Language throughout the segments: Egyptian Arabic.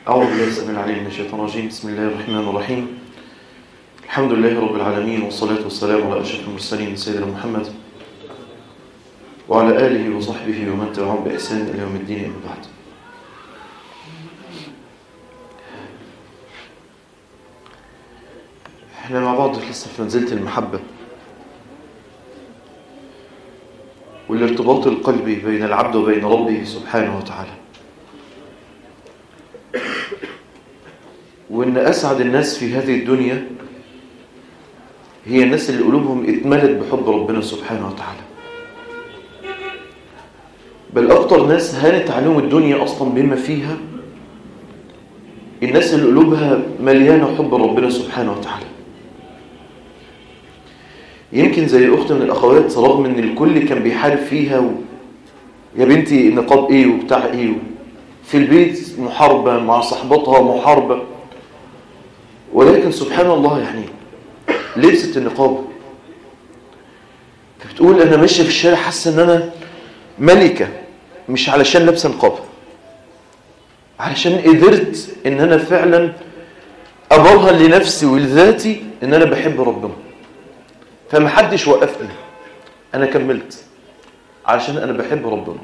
أعوذ بالله السميع العليم من الشيطان الرجيم بسم الله الرحمن الرحيم الحمد لله رب العالمين والصلاة والسلام على أشرف المرسلين سيدنا محمد وعلى آله وصحبه ومن تبعهم بإحسان إلى يوم الدين أما بعد احنا مع بعض لسه في منزلة المحبة والارتباط القلبي بين العبد وبين ربه سبحانه وتعالى وإن أسعد الناس في هذه الدنيا هي الناس اللي قلوبهم اتملت بحب ربنا سبحانه وتعالى بل أكتر ناس هانت عليهم الدنيا أصلا بما فيها الناس اللي قلوبها مليانة حب ربنا سبحانه وتعالى يمكن زي أخت من الأخوات رغم أن الكل كان بيحارب فيها و... يا بنتي نقاب إيه وبتاع إيه و... في البيت محاربة مع صحبتها محاربة ولكن سبحان الله يعني لبست النقاب فبتقول أنا ماشية في الشارع حاسة أن أنا ملكة مش علشان لابسه نقاب علشان قدرت ان انا فعلا ابرهن لنفسي ولذاتي ان انا بحب ربنا فمحدش وقفني انا كملت علشان انا بحب ربنا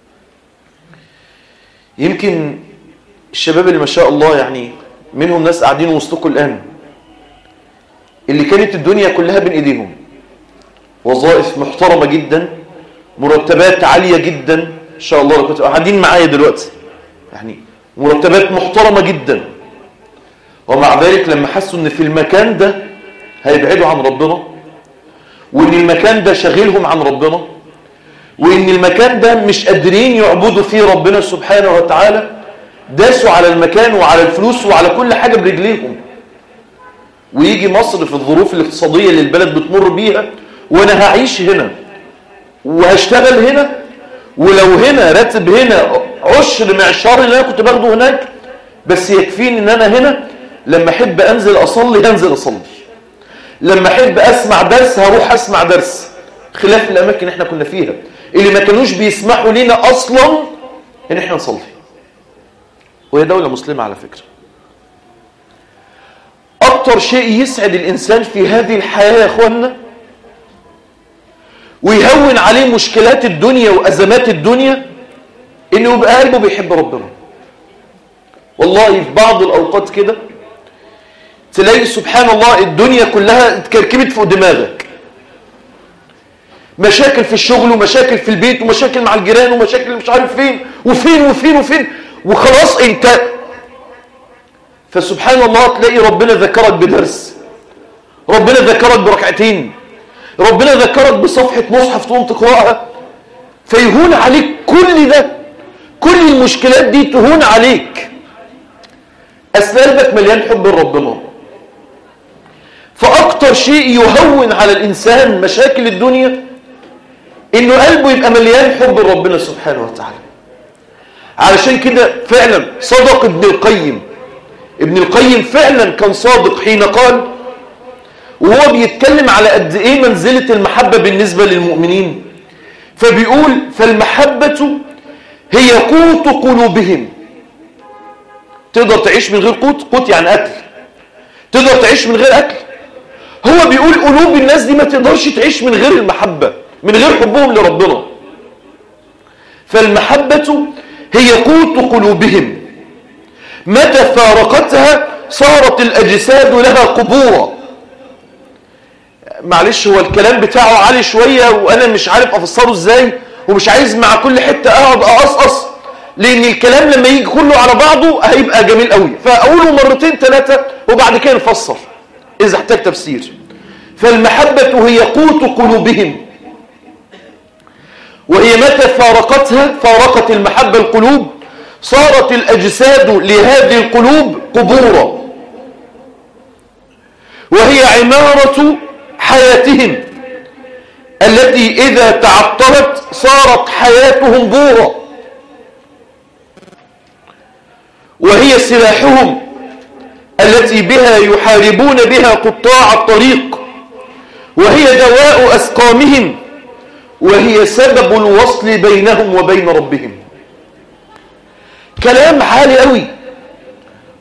يمكن الشباب اللي ما شاء الله يعني منهم ناس قاعدين وسطكم الان اللي كانت الدنيا كلها بين ايديهم وظائف محترمه جدا مرتبات عاليه جدا ان شاء الله لو كنتوا قاعدين معايا دلوقتي يعني مرتبات محترمه جدا ومع ذلك لما حسوا ان في المكان ده هيبعدوا عن ربنا وان المكان ده شاغلهم عن ربنا وان المكان ده مش قادرين يعبدوا فيه ربنا سبحانه وتعالى داسوا على المكان وعلى الفلوس وعلى كل حاجه برجليهم ويجي مصر في الظروف الاقتصاديه اللي البلد بتمر بيها وانا هعيش هنا وهشتغل هنا ولو هنا راتب هنا عشر معشار اللي انا كنت باخده هناك بس يكفيني ان انا هنا لما احب انزل اصلي هنزل اصلي لما احب اسمع درس هروح اسمع درس خلاف الاماكن اللي احنا كنا فيها اللي ما كانوش بيسمحوا لنا اصلا ان احنا نصلي وهي دولة مسلمة على فكرة اكتر شيء يسعد الانسان في هذه الحياة يا اخوانا ويهون عليه مشكلات الدنيا وأزمات الدنيا إنه يبقى قلبه بيحب ربنا والله في بعض الأوقات كده تلاقي سبحان الله الدنيا كلها اتكركبت فوق دماغك مشاكل في الشغل ومشاكل في البيت ومشاكل مع الجيران ومشاكل مش عارف فين وفين وفين وفين وخلاص انت فسبحان الله تلاقي ربنا ذكرك بدرس ربنا ذكرك بركعتين ربنا ذكرك بصفحة مصحف تقوم تقرأها فيهون عليك كل ده كل المشكلات دي تهون عليك أصل قلبك مليان حب ربنا فأكتر شيء يهون على الإنسان مشاكل الدنيا إنه قلبه يبقى مليان حب ربنا سبحانه وتعالى علشان كده فعلا صدق ابن القيم ابن القيم فعلا كان صادق حين قال وهو بيتكلم على قد ايه منزلة المحبة بالنسبة للمؤمنين فبيقول فالمحبة هي قوت قلوبهم تقدر تعيش من غير قوت قوت يعني أكل تقدر تعيش من غير أكل هو بيقول قلوب الناس دي ما تقدرش تعيش من غير المحبة من غير حبهم لربنا فالمحبة هي قوت قلوبهم متى فارقتها صارت الأجساد لها قبورا معلش هو الكلام بتاعه عالي شوية وأنا مش عارف أفسره إزاي ومش عايز مع كل حتة أقعد أقصقص لأن الكلام لما يجي كله على بعضه هيبقى جميل قوي فأقوله مرتين ثلاثة وبعد كده نفسر إذا احتاج تفسير فالمحبة هي قوت قلوبهم وهي متى فارقتها فارقت المحبة القلوب صارت الأجساد لهذه القلوب قبورا وهي عمارة حياتهم التي إذا تعطلت صارت حياتهم بورا وهي سلاحهم التي بها يحاربون بها قطاع الطريق وهي دواء أسقامهم وهي سبب الوصل بينهم وبين ربهم كلام عالي قوي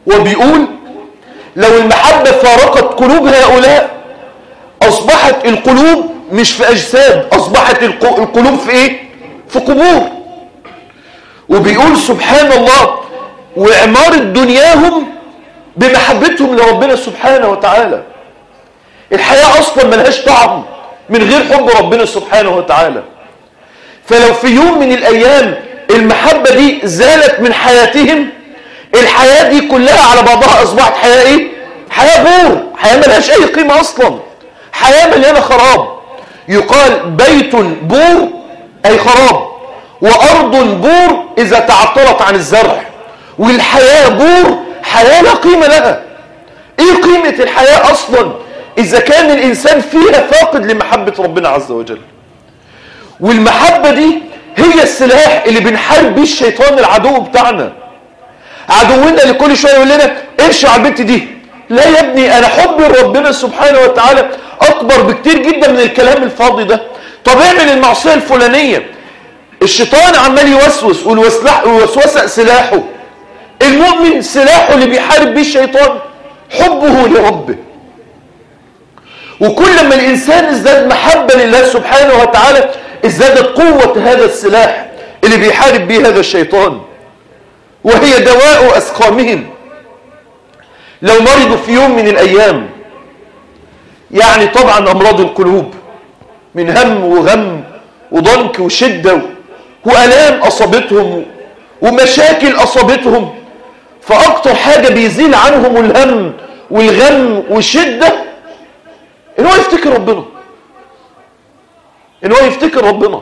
وبيقول لو المحبة فارقت قلوب هؤلاء أصبحت القلوب مش في أجساد أصبحت القلوب في إيه؟ في قبور وبيقول سبحان الله وعمارة دنياهم بمحبتهم لربنا سبحانه وتعالى الحياة أصلا ملهاش طعم من غير حب ربنا سبحانه وتعالى فلو في يوم من الأيام المحبة دي زالت من حياتهم الحياة دي كلها على بعضها أصبحت حياة إيه؟ حياة بور حياة ملهاش أي قيمة أصلا حياة مليانة خراب يقال بيت بور أي خراب وأرض بور إذا تعطلت عن الزرع والحياة بور حياة لا قيمة لها إيه قيمة الحياة أصلا إذا كان الإنسان فيها فاقد لمحبة ربنا عز وجل والمحبة دي هي السلاح اللي بنحارب بيه الشيطان العدو بتاعنا عدونا اللي كل شوية يقول لنا امشي على البنت دي لا يا ابني أنا حبي ربنا سبحانه وتعالى أكبر بكتير جدا من الكلام الفاضي ده طب اعمل المعصية الفلانية الشيطان عمال يوسوس والوسوسة سلاحه المؤمن سلاحه اللي بيحارب بيه الشيطان حبه لربه وكل ما الإنسان ازداد محبة لله سبحانه وتعالى ازدادت قوة هذا السلاح اللي بيحارب به هذا الشيطان وهي دواء أسقامهم لو مرضوا في يوم من الأيام يعني طبعا أمراض القلوب من هم وغم وضنك وشدة وألام أصابتهم ومشاكل أصابتهم فأكتر حاجة بيزيل عنهم الهم والغم والشدة إن هو يفتكر ربنا إن هو يفتكر ربنا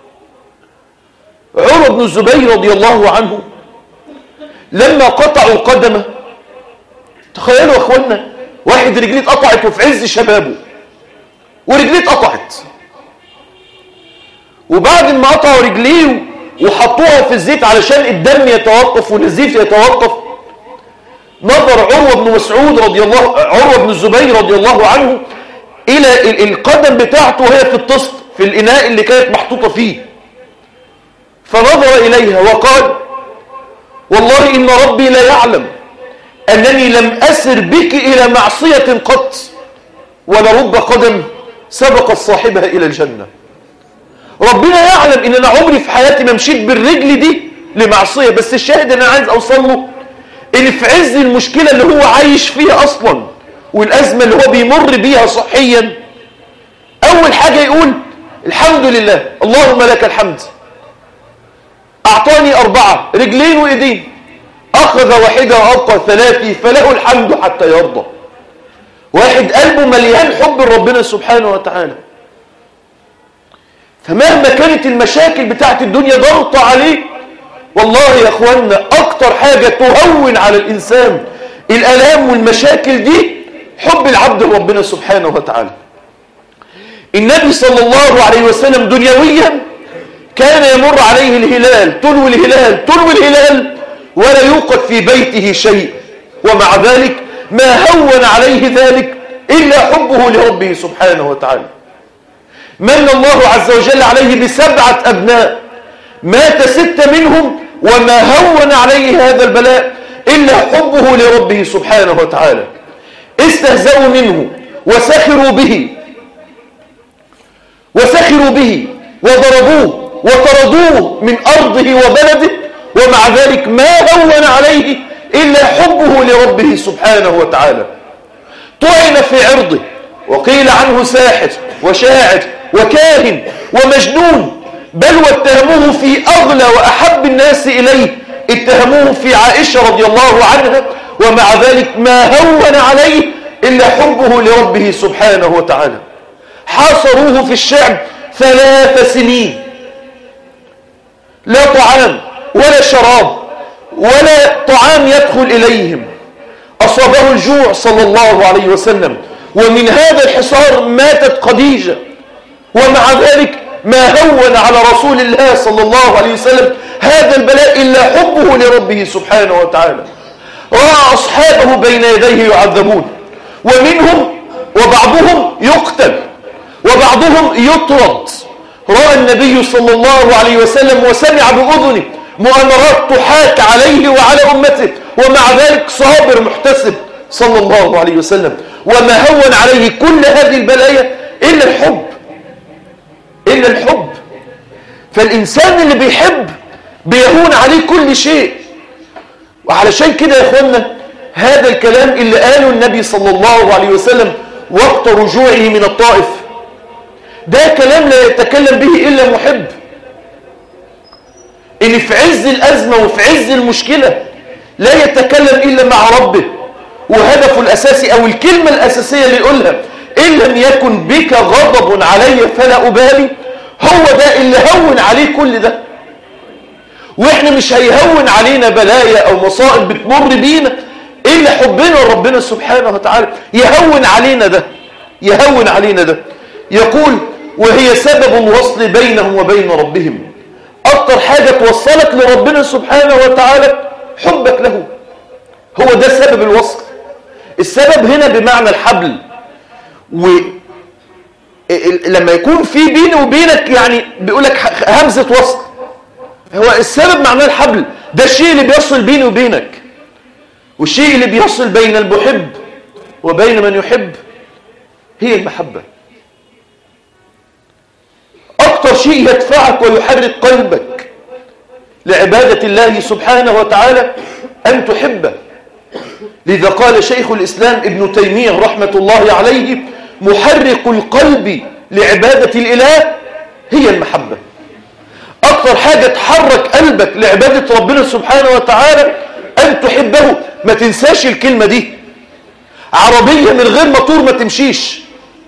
عمر بن الزبير رضي الله عنه لما قطعوا قدمه تخيلوا يا اخوانا واحد رجليه اتقطعت وفي عز شبابه ورجليه اتقطعت وبعد ما قطعوا رجليه وحطوها في الزيت علشان الدم يتوقف والنزيف يتوقف نظر عروة بن مسعود رضي الله عروة بن الزبير رضي الله عنه إلى القدم بتاعته وهي في الطست في الإناء اللي كانت محطوطة فيه فنظر إليها وقال والله إن ربي لا يعلم أنني لم أسر بك إلى معصية قط ولرب قدم سبقت صاحبها إلى الجنة ربنا يعلم إن أنا عمري في حياتي ما مشيت بالرجل دي لمعصية بس الشاهد أن أنا عايز أوصل له إن في عز المشكلة اللي هو عايش فيها أصلا والأزمة اللي هو بيمر بيها صحيا أول حاجة يقول الحمد لله اللهم لك الحمد أعطاني أربعة رجلين وإيدين أخذ واحدة وأبقى ثلاثي فله الحمد حتى يرضى واحد قلبه مليان حب ربنا سبحانه وتعالى فمهما كانت المشاكل بتاعت الدنيا ضغطة عليه والله يا أخوانا أكتر حاجة تهون على الإنسان الألام والمشاكل دي حب العبد ربنا سبحانه وتعالى النبي صلى الله عليه وسلم دنيويا كان يمر عليه الهلال تلو الهلال تلو الهلال ولا يوقد في بيته شيء ومع ذلك ما هون عليه ذلك إلا حبه لربه سبحانه وتعالى من الله عز وجل عليه بسبعة أبناء مات ست منهم وما هون عليه هذا البلاء إلا حبه لربه سبحانه وتعالى استهزأوا منه وسخروا به وسخروا به وضربوه وطردوه من أرضه وبلده ومع ذلك ما هون عليه إلا حبه لربه سبحانه وتعالى طعن في عرضه وقيل عنه ساحر وشاعر وكاهن ومجنون بل واتهموه في أغلى وأحب الناس إليه اتهموه في عائشة رضي الله عنها ومع ذلك ما هون عليه إلا حبه لربه سبحانه وتعالى حاصروه في الشعب ثلاث سنين لا طعام ولا شراب ولا طعام يدخل إليهم أصابه الجوع صلى الله عليه وسلم ومن هذا الحصار ماتت خديجة ومع ذلك ما هون على رسول الله صلى الله عليه وسلم هذا البلاء إلا حبه لربه سبحانه وتعالى رأى أصحابه بين يديه يعذبون ومنهم وبعضهم يقتل وبعضهم يطرد رأى النبي صلى الله عليه وسلم وسمع بأذنه مؤامرات تحاك عليه وعلى أمته ومع ذلك صابر محتسب صلى الله عليه وسلم وما هون عليه كل هذه البلايا إلا الحب إلا الحب فالإنسان اللي بيحب بيهون عليه كل شيء وعلشان كده يا اخوانا هذا الكلام اللي قاله النبي صلى الله عليه وسلم وقت رجوعه من الطائف ده كلام لا يتكلم به إلا محب إن في عز الأزمة وفي عز المشكلة لا يتكلم إلا مع ربه وهدفه الأساسي أو الكلمة الأساسية اللي يقولها إن لم يكن بك غضب علي فلا أبالي هو ده اللي هون عليه كل ده وإحنا مش هيهون علينا بلايا أو مصائب بتمر بينا إلا حبنا لربنا سبحانه وتعالى يهون علينا ده يهون علينا ده يقول وهي سبب الوصل بينهم وبين ربهم أكتر حاجة توصلك لربنا سبحانه وتعالى حبك له هو ده سبب الوصل السبب هنا بمعنى الحبل ولما يكون في بيني وبينك يعني بيقولك همزة وصل هو السبب معناه الحبل ده الشيء اللي بيصل بيني وبينك والشيء اللي بيصل بين المحب وبين من يحب هي المحبة أكتر شيء يدفعك ويحرك قلبك لعبادة الله سبحانه وتعالى أن تحبه لذا قال شيخ الإسلام ابن تيمية رحمة الله عليه محرك القلب لعبادة الإله هي المحبة أكثر حاجة تحرك قلبك لعبادة ربنا سبحانه وتعالى أن تحبه ما تنساش الكلمة دي عربية من غير موتور ما تمشيش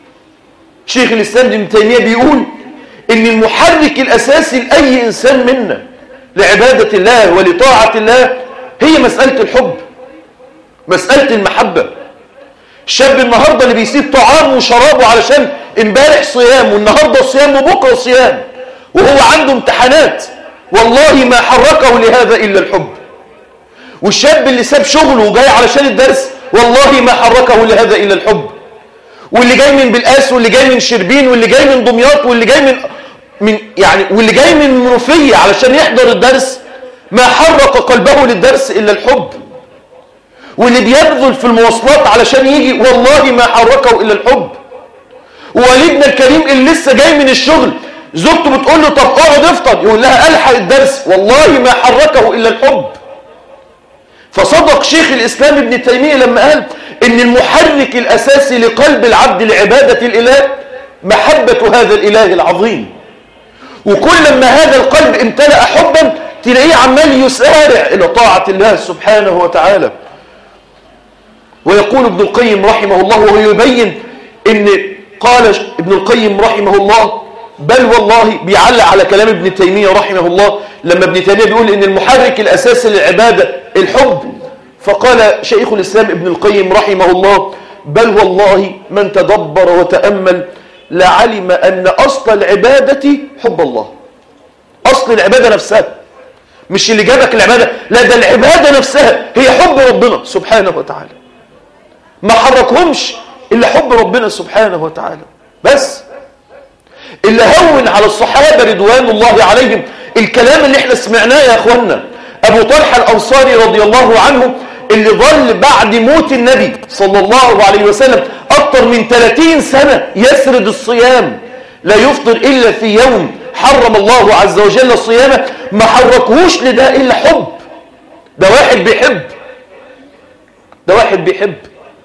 شيخ الإسلام ابن تيمية بيقول إن المحرك الأساسي لأي إنسان منا لعبادة الله ولطاعة الله هي مسألة الحب مسألة المحبة الشاب النهاردة اللي بيسيب طعامه وشرابه علشان امبارح صيام والنهاردة صيام وبكرة صيام وهو عنده امتحانات والله ما حركه لهذا إلا الحب والشاب اللي ساب شغله وجاي علشان الدرس والله ما حركه لهذا إلا الحب واللي جاي من بلقاس واللي جاي من شربين واللي جاي من دمياط واللي جاي من من يعني واللي جاي من منوفية علشان يحضر الدرس ما حرك قلبه للدرس إلا الحب واللي بيبذل في المواصلات علشان يجي والله ما حركه إلا الحب ووالدنا الكريم اللي لسه جاي من الشغل زوجته بتقول له طب اقعد افطر يقول لها الحق الدرس والله ما حركه إلا الحب فصدق شيخ الإسلام ابن تيمية لما قال إن المحرك الأساسي لقلب العبد لعبادة الإله محبة هذا الإله العظيم وكل ما هذا القلب امتلأ حبا تلاقيه عمال يسارع إلى طاعة الله سبحانه وتعالى ويقول ابن القيم رحمه الله وهو يبين ان قال ابن القيم رحمه الله بل والله بيعلق على كلام ابن تيمية رحمه الله لما ابن تيمية بيقول ان المحرك الاساسي للعبادة الحب فقال شيخ الاسلام ابن القيم رحمه الله بل والله من تدبر وتأمل لعلم ان اصل العبادة حب الله اصل العبادة نفسها مش اللي جابك العبادة لا ده العبادة نفسها هي حب ربنا سبحانه وتعالى ما حركهمش إلا حب ربنا سبحانه وتعالى بس اللي هون على الصحابة رضوان الله عليهم الكلام اللي احنا سمعناه يا اخوانا ابو طلحة الانصاري رضي الله عنه اللي ظل بعد موت النبي صلى الله عليه وسلم اكتر من 30 سنة يسرد الصيام لا يفطر الا في يوم حرم الله عز وجل الصيام ما حركهوش لده الا حب ده واحد بيحب ده واحد بيحب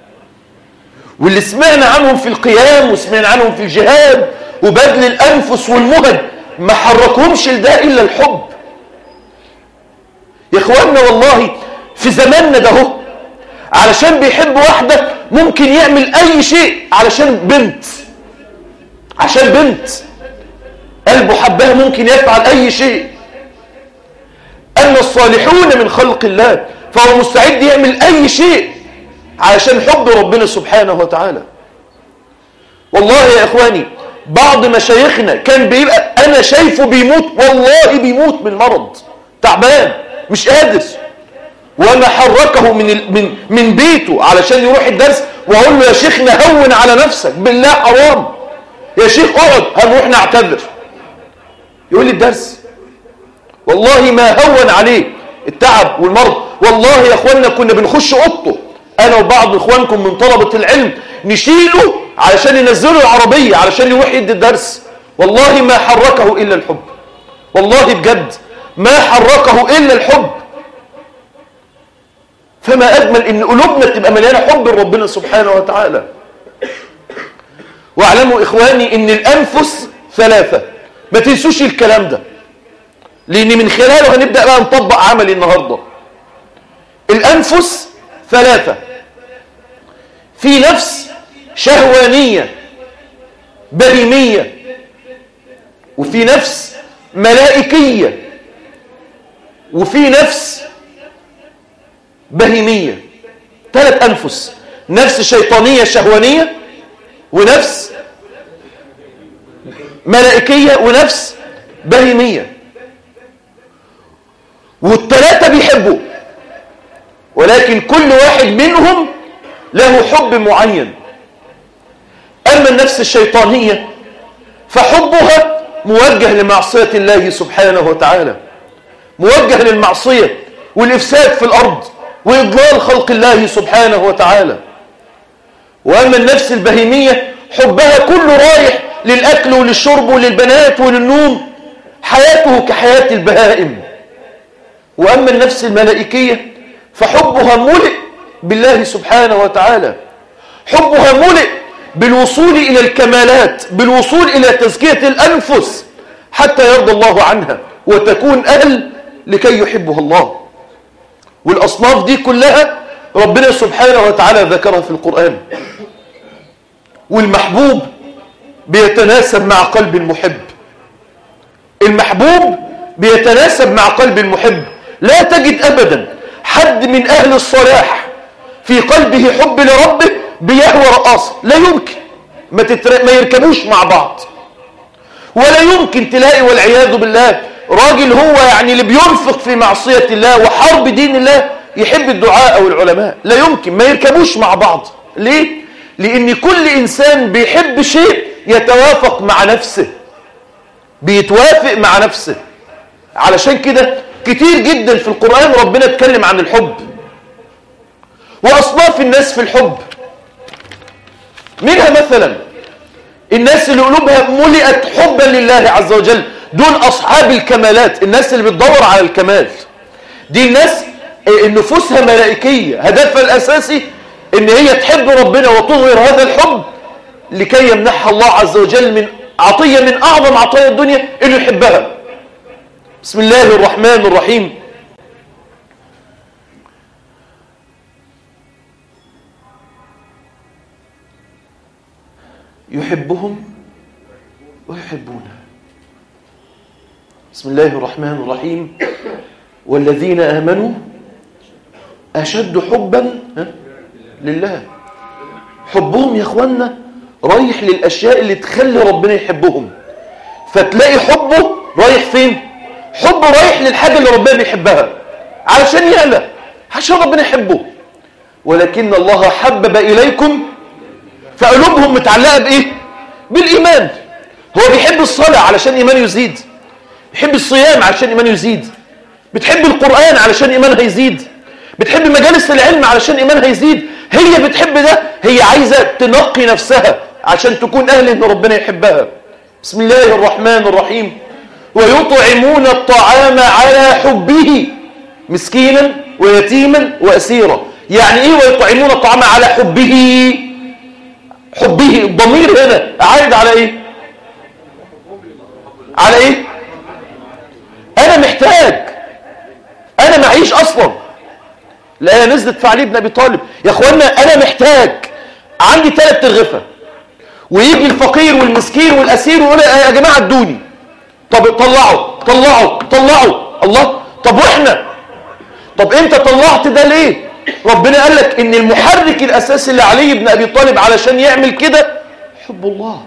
واللي سمعنا عنهم في القيام وسمعنا عنهم في الجهاد وبذل الأنفس والمهد ما حركهمش لده إلا الحب يا إخواننا والله في زماننا ده هو علشان بيحب واحدة ممكن يعمل أي شيء علشان بنت عشان بنت قلبه حبها ممكن يفعل أي شيء أما الصالحون من خلق الله فهو مستعد يعمل أي شيء علشان حب ربنا سبحانه وتعالى والله يا إخواني بعض مشايخنا كان بيبقى أنا شايفه بيموت والله بيموت من مرض تعبان مش قادر وما حركه من من من بيته علشان يروح الدرس واقول له يا شيخنا هون على نفسك بالله حرام يا شيخ اقعد هنروح نعتذر يقول لي الدرس والله ما هون عليه التعب والمرض والله يا اخوانا كنا بنخش اوضته انا وبعض اخوانكم من طلبة العلم نشيله علشان ينزله العربية علشان يروح يدي الدرس والله ما حركه الا الحب والله بجد ما حركه الا الحب فما اجمل ان قلوبنا تبقى مليانه حب لربنا سبحانه وتعالى واعلموا اخواني ان الانفس ثلاثه ما تنسوش الكلام ده لان من خلاله هنبدا بقى نطبق عملي النهارده الانفس ثلاثه في نفس شهوانيه بهيميه وفي نفس ملائكيه وفي نفس بهيميه ثلاث انفس نفس شيطانيه شهوانيه ونفس ملائكيه ونفس بهيميه والثلاثه بيحبوا ولكن كل واحد منهم له حب معين أما النفس الشيطانية فحبها موجه لمعصية الله سبحانه وتعالى موجه للمعصية والإفساد في الأرض وإضلال خلق الله سبحانه وتعالى وأما النفس البهيمية حبها كله رايح للأكل وللشرب وللبنات وللنوم حياته كحياة البهائم وأما النفس الملائكية فحبها ملئ بالله سبحانه وتعالى حبها ملئ بالوصول إلى الكمالات بالوصول إلى تزكية الأنفس حتى يرضى الله عنها وتكون أهل لكي يحبها الله والأصناف دي كلها ربنا سبحانه وتعالى ذكرها في القرآن والمحبوب بيتناسب مع قلب المحب المحبوب بيتناسب مع قلب المحب لا تجد أبدا حد من أهل الصلاح في قلبه حب لربه بيهوى رقاصة لا يمكن ما, تتر... ما يركبوش مع بعض ولا يمكن تلاقي والعياذ بالله راجل هو يعني اللي بينفق في معصية الله وحرب دين الله يحب الدعاء أو العلماء لا يمكن ما يركبوش مع بعض ليه؟ لأن كل إنسان بيحب شيء يتوافق مع نفسه بيتوافق مع نفسه علشان كده كتير جدا في القرآن ربنا اتكلم عن الحب وأصناف الناس في الحب منها مثلا الناس اللي قلوبها ملئت حبا لله عز وجل دول أصحاب الكمالات الناس اللي بتدور على الكمال دي الناس نفوسها ملائكية هدفها الأساسي ان هي تحب ربنا وتظهر هذا الحب لكي يمنحها الله عز وجل من عطية من أعظم عطايا الدنيا انه يحبها بسم الله الرحمن الرحيم يحبهم ويحبونه بسم الله الرحمن الرحيم والذين آمنوا أشد حبا لله حبهم يا اخوانا رايح للأشياء اللي تخلي ربنا يحبهم فتلاقي حبه رايح فين حبه رايح للحاجة اللي ربنا بيحبها علشان يعلى عشان ربنا يحبه ولكن الله حبب إليكم فقلوبهم متعلقة بإيه بالإيمان هو بيحب الصلاة علشان إيمانه يزيد بيحب الصيام علشان إيمانه يزيد بتحب القرآن علشان إيمانها يزيد بتحب مجالس العلم علشان إيمانها يزيد هي بتحب ده هي عايزة تنقي نفسها عشان تكون أهل إن ربنا يحبها بسم الله الرحمن الرحيم ويطعمون الطعام على حبه مسكينا ويتيما وأسيرا يعني إيه ويطعمون الطعام على حبه حبه الضمير هنا عايد على إيه على إيه أنا محتاج أنا معيش أصلا الآية نزلت في علي بن أبي طالب يا أخوانا أنا محتاج عندي ثلاث ترغفة ويجي الفقير والمسكين والأسير ويقول يا جماعة ادوني طب طلعوا طلعوا طلعوا الله طب واحنا طب انت طلعت ده ليه ربنا قال لك ان المحرك الاساسي لعلي بن ابي طالب علشان يعمل كده حب الله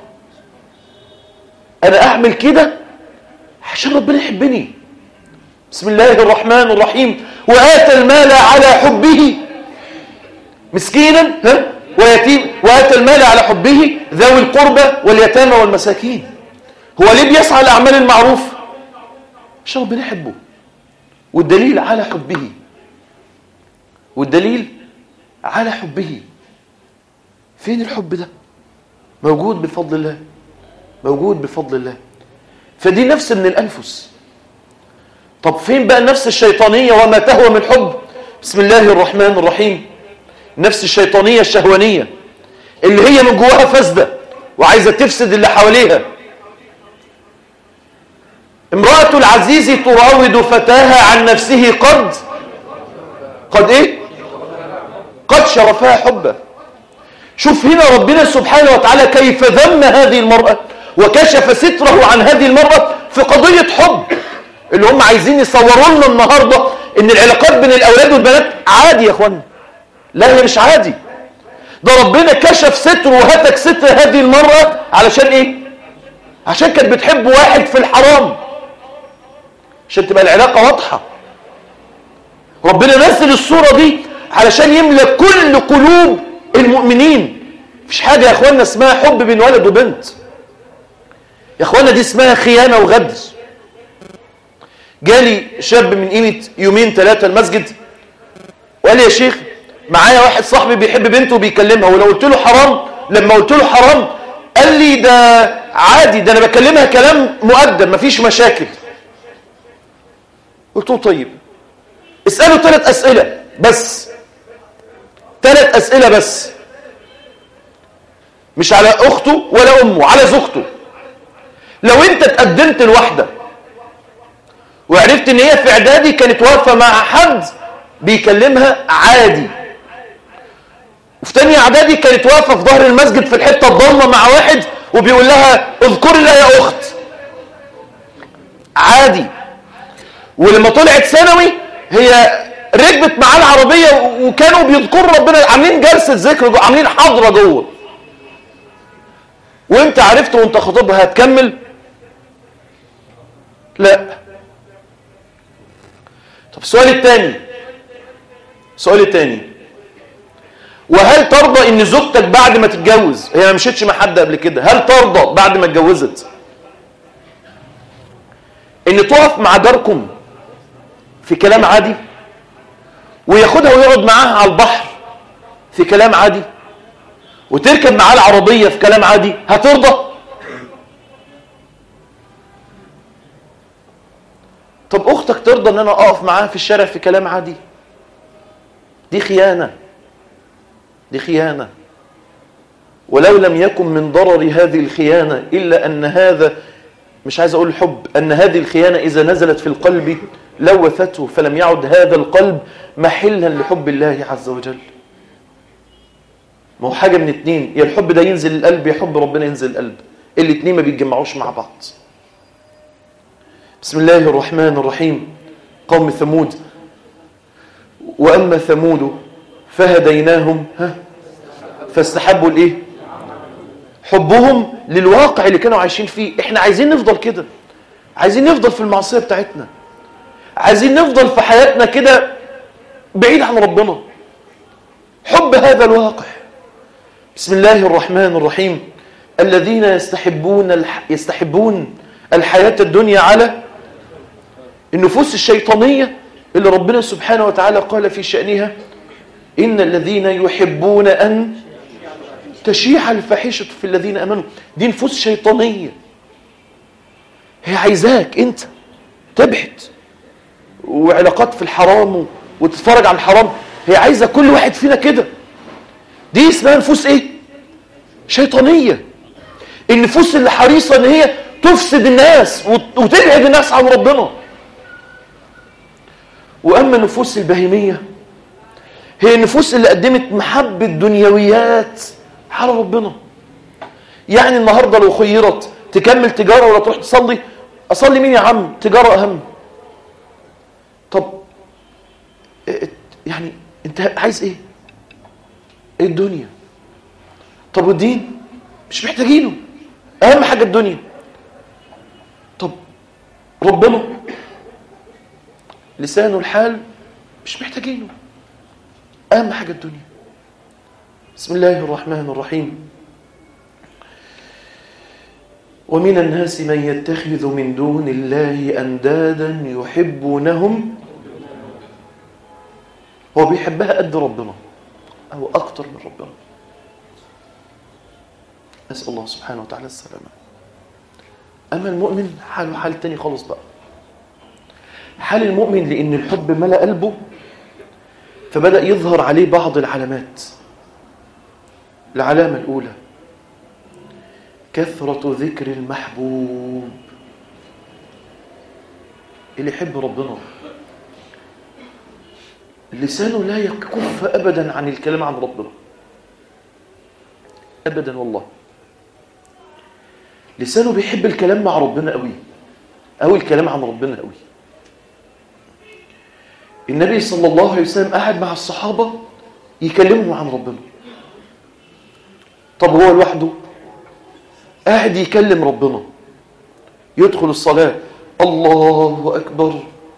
انا اعمل كده عشان ربنا يحبني بسم الله الرحمن الرحيم وآتى المال على حبه مسكينا ها ويتيم وآتى المال على حبه ذوي القربى واليتامى والمساكين هو ليه بيسعى لأعمال المعروف عشان ربنا يحبه والدليل على حبه والدليل على حبه فين الحب ده موجود بفضل الله موجود بفضل الله فدي نفس من الأنفس طب فين بقى النفس الشيطانية وما تهوى من حب بسم الله الرحمن الرحيم نفس الشيطانية الشهوانية اللي هي من جواها فاسدة وعايزة تفسد اللي حواليها امرأة العزيز تراود فتاها عن نفسه قد قد ايه قد شرفها حبه شوف هنا ربنا سبحانه وتعالى كيف ذم هذه المرأة وكشف ستره عن هذه المرأة في قضية حب اللي هم عايزين يصوروا لنا النهاردة ان العلاقات بين الاولاد والبنات عادي يا اخوانا لا هي مش عادي ده ربنا كشف ستره وهتك ستر هذه المرأة علشان ايه عشان كانت بتحب واحد في الحرام عشان تبقى العلاقة واضحة ربنا نزل الصورة دي علشان يملى كل قلوب المؤمنين مفيش حاجة يا اخوانا اسمها حب بين ولد وبنت يا اخوانا دي اسمها خيانة وغدر جالي شاب من قيمة يومين ثلاثة المسجد وقال لي يا شيخ معايا واحد صاحبي بيحب بنته وبيكلمها ولو قلت له حرام لما قلت له حرام قال لي ده عادي ده انا بكلمها كلام مؤدب مفيش مشاكل قلت له طيب اسأله ثلاث أسئلة بس ثلاث أسئلة بس مش على أخته ولا أمه على زوجته لو أنت تقدمت لوحدة وعرفت ان هي في اعدادي كانت واقفه مع حد بيكلمها عادي وفي تانية اعدادي كانت واقفه في ظهر المسجد في الحته الضلمه مع واحد وبيقول لها اذكري الله يا اخت عادي ولما طلعت ثانوي هي ركبت معاه العربيه وكانوا بيذكروا ربنا عاملين جلسه ذكر عاملين حضره جوه وانت عرفت وانت خطيبها هتكمل لا طب السؤال الثاني السؤال الثاني وهل ترضى ان زوجتك بعد ما تتجوز هي ما مشيتش مع حد قبل كده هل ترضى بعد ما اتجوزت ان تقف مع جاركم في كلام عادي وياخدها ويقعد معاها على البحر في كلام عادي وتركب معاه العربية في كلام عادي هترضى طب اختك ترضى ان انا اقف معاها في الشارع في كلام عادي دي خيانة دي خيانة ولو لم يكن من ضرر هذه الخيانة إلا أن هذا مش عايز أقول الحب أن هذه الخيانة إذا نزلت في القلب لوثته فلم يعد هذا القلب محلا لحب الله عز وجل ما هو حاجة من اتنين يا الحب ده ينزل القلب يا حب ربنا ينزل القلب الاتنين ما بيتجمعوش مع بعض بسم الله الرحمن الرحيم قوم ثمود وأما ثمود فهديناهم ها فاستحبوا الايه حبهم للواقع اللي كانوا عايشين فيه احنا عايزين نفضل كده عايزين نفضل في المعصية بتاعتنا عايزين نفضل في حياتنا كده بعيد عن ربنا حب هذا الواقع بسم الله الرحمن الرحيم الذين يستحبون الح... يستحبون الحياة الدنيا على النفوس الشيطانية اللي ربنا سبحانه وتعالى قال في شأنها إن الذين يحبون أن تشيع الفاحشة في الذين أمنوا دي نفوس شيطانية هي عايزاك أنت تبعد وعلاقات في الحرام وتتفرج على الحرام هي عايزة كل واحد فينا كده دي اسمها نفوس ايه شيطانية النفوس اللي حريصة ان هي تفسد الناس وتبعد الناس عن ربنا واما النفوس البهيمية هي النفوس اللي قدمت محبة دنيويات على ربنا يعني النهاردة لو خيرت تكمل تجارة ولا تروح تصلي أصلي مين يا عم تجارة أهم طب يعني انت عايز ايه ايه الدنيا طب والدين مش محتاجينه اهم حاجة الدنيا طب ربنا لسانه الحال مش محتاجينه اهم حاجة الدنيا بسم الله الرحمن الرحيم ومن الناس من يتخذ من دون الله أندادا يحبونهم هو بيحبها قد ربنا أو أكتر من ربنا أسأل الله سبحانه وتعالى السلامة أما المؤمن حاله حال تاني خالص بقى حال المؤمن لأن الحب ملأ قلبه فبدأ يظهر عليه بعض العلامات العلامة الأولى كثرة ذكر المحبوب اللي يحب ربنا لسانه لا يكف أبدا عن الكلام عن ربنا أبدا والله لسانه بيحب الكلام مع ربنا قوي أو الكلام عن ربنا قوي النبي صلى الله عليه وسلم قاعد مع الصحابة يكلمهم عن ربنا طب هو لوحده قاعد يكلم ربنا يدخل الصلاة الله أكبر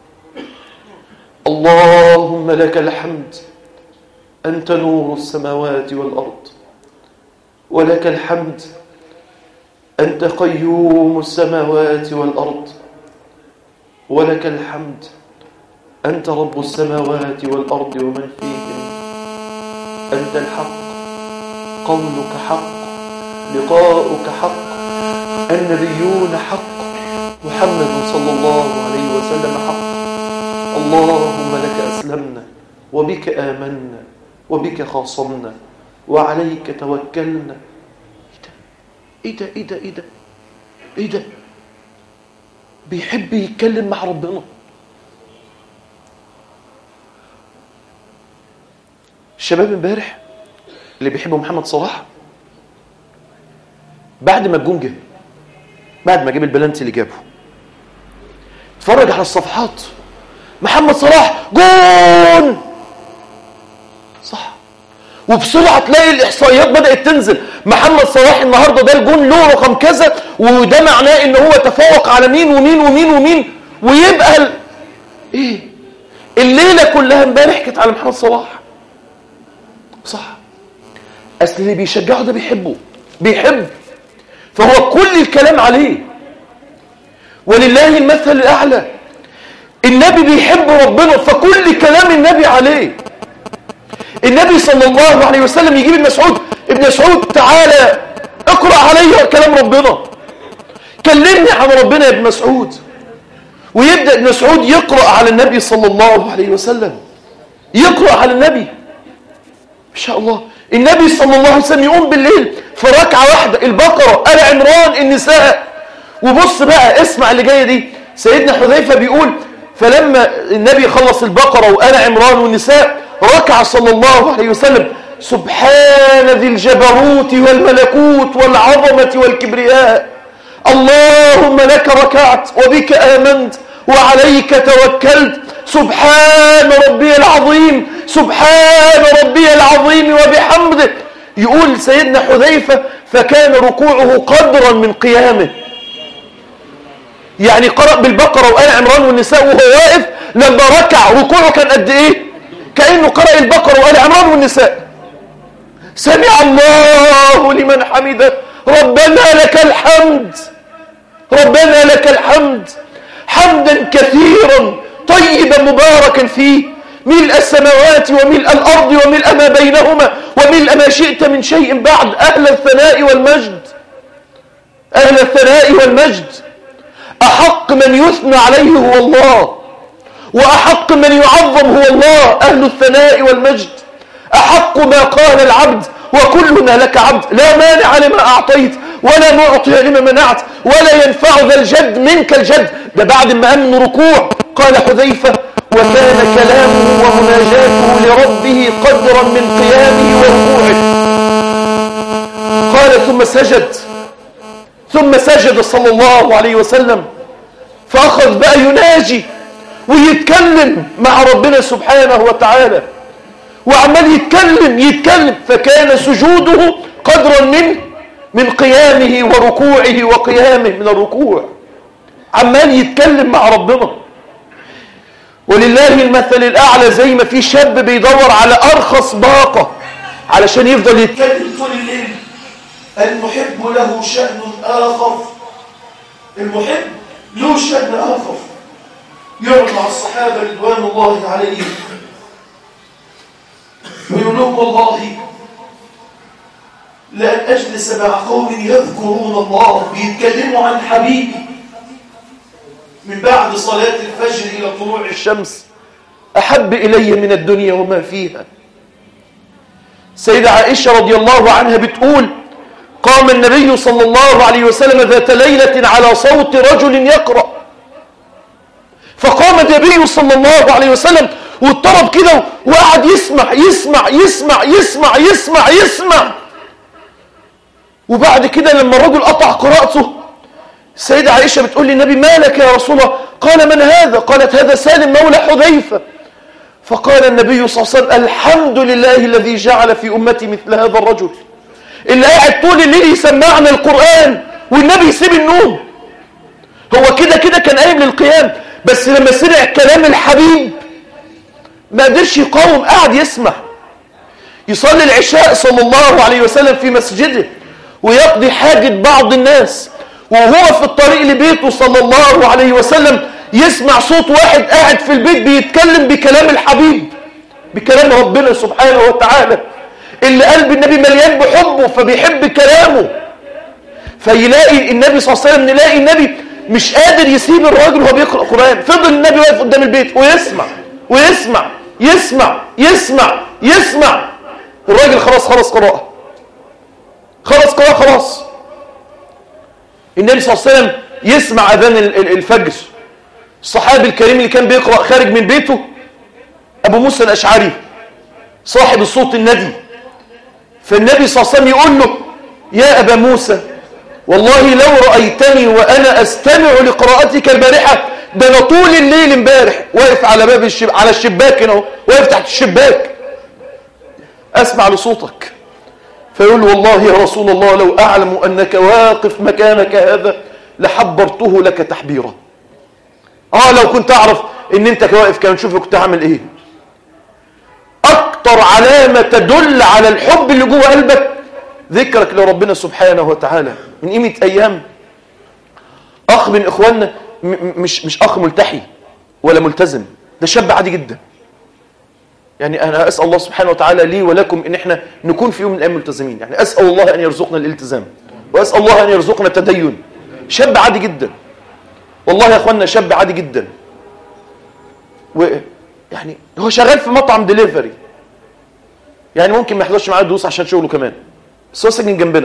اللهم لك الحمد أنت نور السماوات والأرض ولك الحمد أنت قيوم السماوات والأرض ولك الحمد أنت رب السماوات والأرض ومن فيهن أنت الحق قولك حق لقاؤك حق النبيون حق محمد صلى الله عليه وسلم حق اللهم لك أسلمنا وبك آمنا وبك خاصمنا وعليك توكلنا ايه ده ايه ده ايه ده ايه ده بيحب يتكلم مع ربنا الشباب امبارح اللي بيحبوا محمد صلاح بعد ما الجون جه بعد ما جاب البلانتي اللي جابه اتفرج على الصفحات محمد صلاح جون صح وبسرعه تلاقي الاحصائيات بدات تنزل محمد صلاح النهارده ده الجون له رقم كذا وده معناه ان هو تفوق على مين ومين ومين ومين ويبقى ال... ايه الليله كلها امبارح كانت على محمد صلاح صح اصل اللي بيشجعه ده بيحبه بيحب فهو كل الكلام عليه ولله المثل الاعلى النبي بيحب ربنا فكل كلام النبي عليه النبي صلى الله عليه وسلم يجيب ابن مسعود ابن مسعود تعالى اقرأ علي كلام ربنا كلمني عن ربنا يا ابن مسعود ويبدأ ابن مسعود يقرأ على النبي صلى الله عليه وسلم يقرأ على النبي ما شاء الله النبي صلى الله عليه وسلم يقوم بالليل في ركعة واحدة البقرة آل عمران النساء وبص بقى اسمع اللي جاية دي سيدنا حذيفة بيقول فلما النبي خلص البقرة وآل عمران والنساء ركع صلى الله عليه وسلم سبحان ذي الجبروت والملكوت والعظمة والكبرياء اللهم لك ركعت وبك آمنت وعليك توكلت سبحان ربي العظيم سبحان ربي العظيم وبحمده يقول سيدنا حذيفة فكان ركوعه قدرا من قيامه يعني قرأ بالبقرة وآل عمران والنساء وهو واقف لما ركع ركوعه كان قد ايه كأنه قرأ البقرة وآل عمران والنساء سمع الله لمن حمده ربنا لك الحمد ربنا لك الحمد حمدا كثيرا طيبا مباركا فيه ملء السماوات وملء الأرض وملء ما بينهما وملء ما شئت من شيء بعد أهل الثناء والمجد أهل الثناء والمجد أحق من يثنى عليه هو الله وأحق من يعظم هو الله أهل الثناء والمجد أحق ما قال العبد وكلنا لك عبد لا مانع لما أعطيت ولا معطي لما منعت ولا ينفع ذا الجد منك الجد ده بعد ما أمن ركوع قال حذيفة وكان كلامه ومناجاته لربه قدرا من قيامه وركوعه قال ثم سجد ثم سجد صلى الله عليه وسلم فأخذ بقى يناجي ويتكلم مع ربنا سبحانه وتعالى وعمال يتكلم يتكلم فكان سجوده قدرا من من قيامه وركوعه وقيامه من الركوع عمال يتكلم مع ربنا ولله المثل الأعلى زي ما في شاب بيدور على أرخص باقة علشان يفضل يتكلم طول الليل المحب له شأن آخر المحب له شأن آخر يقعد مع الصحابة رضوان الله عليهم يقول لهم والله لأن أجلس مع قوم يذكرون الله بيتكلموا عن حبيبي من بعد صلاة الفجر إلى طلوع الشمس أحب إلي من الدنيا وما فيها سيدة عائشة رضي الله عنها بتقول قام النبي صلى الله عليه وسلم ذات ليلة على صوت رجل يقرأ فقام النبي صلى الله عليه وسلم واضطرب كده وقعد يسمع يسمع يسمع يسمع يسمع يسمع وبعد كده لما الرجل قطع قراءته السيدة عائشة بتقول للنبي ما لك يا رسول الله قال من هذا قالت هذا سالم مولى حذيفة فقال النبي صلى الله عليه وسلم الحمد لله الذي جعل في أمتي مثل هذا الرجل اللي قاعد طول الليل يسمعنا القرآن والنبي يسيب النوم هو كده كده كان قايم للقيام بس لما سمع كلام الحبيب ما قدرش يقاوم قاعد يسمع يصلي العشاء صلى الله عليه وسلم في مسجده ويقضي حاجة بعض الناس وهو في الطريق لبيته صلى الله عليه وسلم يسمع صوت واحد قاعد في البيت بيتكلم بكلام الحبيب بكلام ربنا سبحانه وتعالى اللي قلب النبي مليان بحبه فبيحب كلامه فيلاقي النبي صلى الله عليه وسلم نلاقي النبي مش قادر يسيب الراجل وهو بيقرأ قرآن فضل النبي واقف قدام البيت ويسمع ويسمع يسمع يسمع يسمع الراجل خلاص خلاص قراءة خلاص قراءة خلاص النبي صلى الله عليه وسلم يسمع أذان الفجر الصحابي الكريم اللي كان بيقرأ خارج من بيته أبو موسى الأشعري صاحب الصوت الندي فالنبي صلى الله عليه وسلم يقول له يا أبا موسى والله لو رأيتني وأنا أستمع لقراءتك البارحة ده أنا طول الليل امبارح واقف على باب الشب... على الشباك هنا واقف تحت الشباك أسمع لصوتك فيقول والله يا رسول الله لو أعلم أنك واقف مكانك هذا لحبرته لك تحبيرا آه لو كنت أعرف أن أنت واقف كان شوف كنت هعمل إيه أكتر علامة تدل على الحب اللي جوه قلبك ذكرك لربنا سبحانه وتعالى من قيمة أيام أخ من إخواننا مش مش أخ ملتحي ولا ملتزم ده شاب عادي جدا يعني أنا أسأل الله سبحانه وتعالى لي ولكم إن إحنا نكون في يوم من الأيام ملتزمين يعني أسأل الله أن يرزقنا الالتزام وأسأل الله أن يرزقنا التدين شاب عادي جدا والله يا أخوانا شاب عادي جدا ويعني هو شغال في مطعم ديليفري يعني ممكن ما يحضرش معاه الدروس عشان شغله كمان بس هو ساكن جنبنا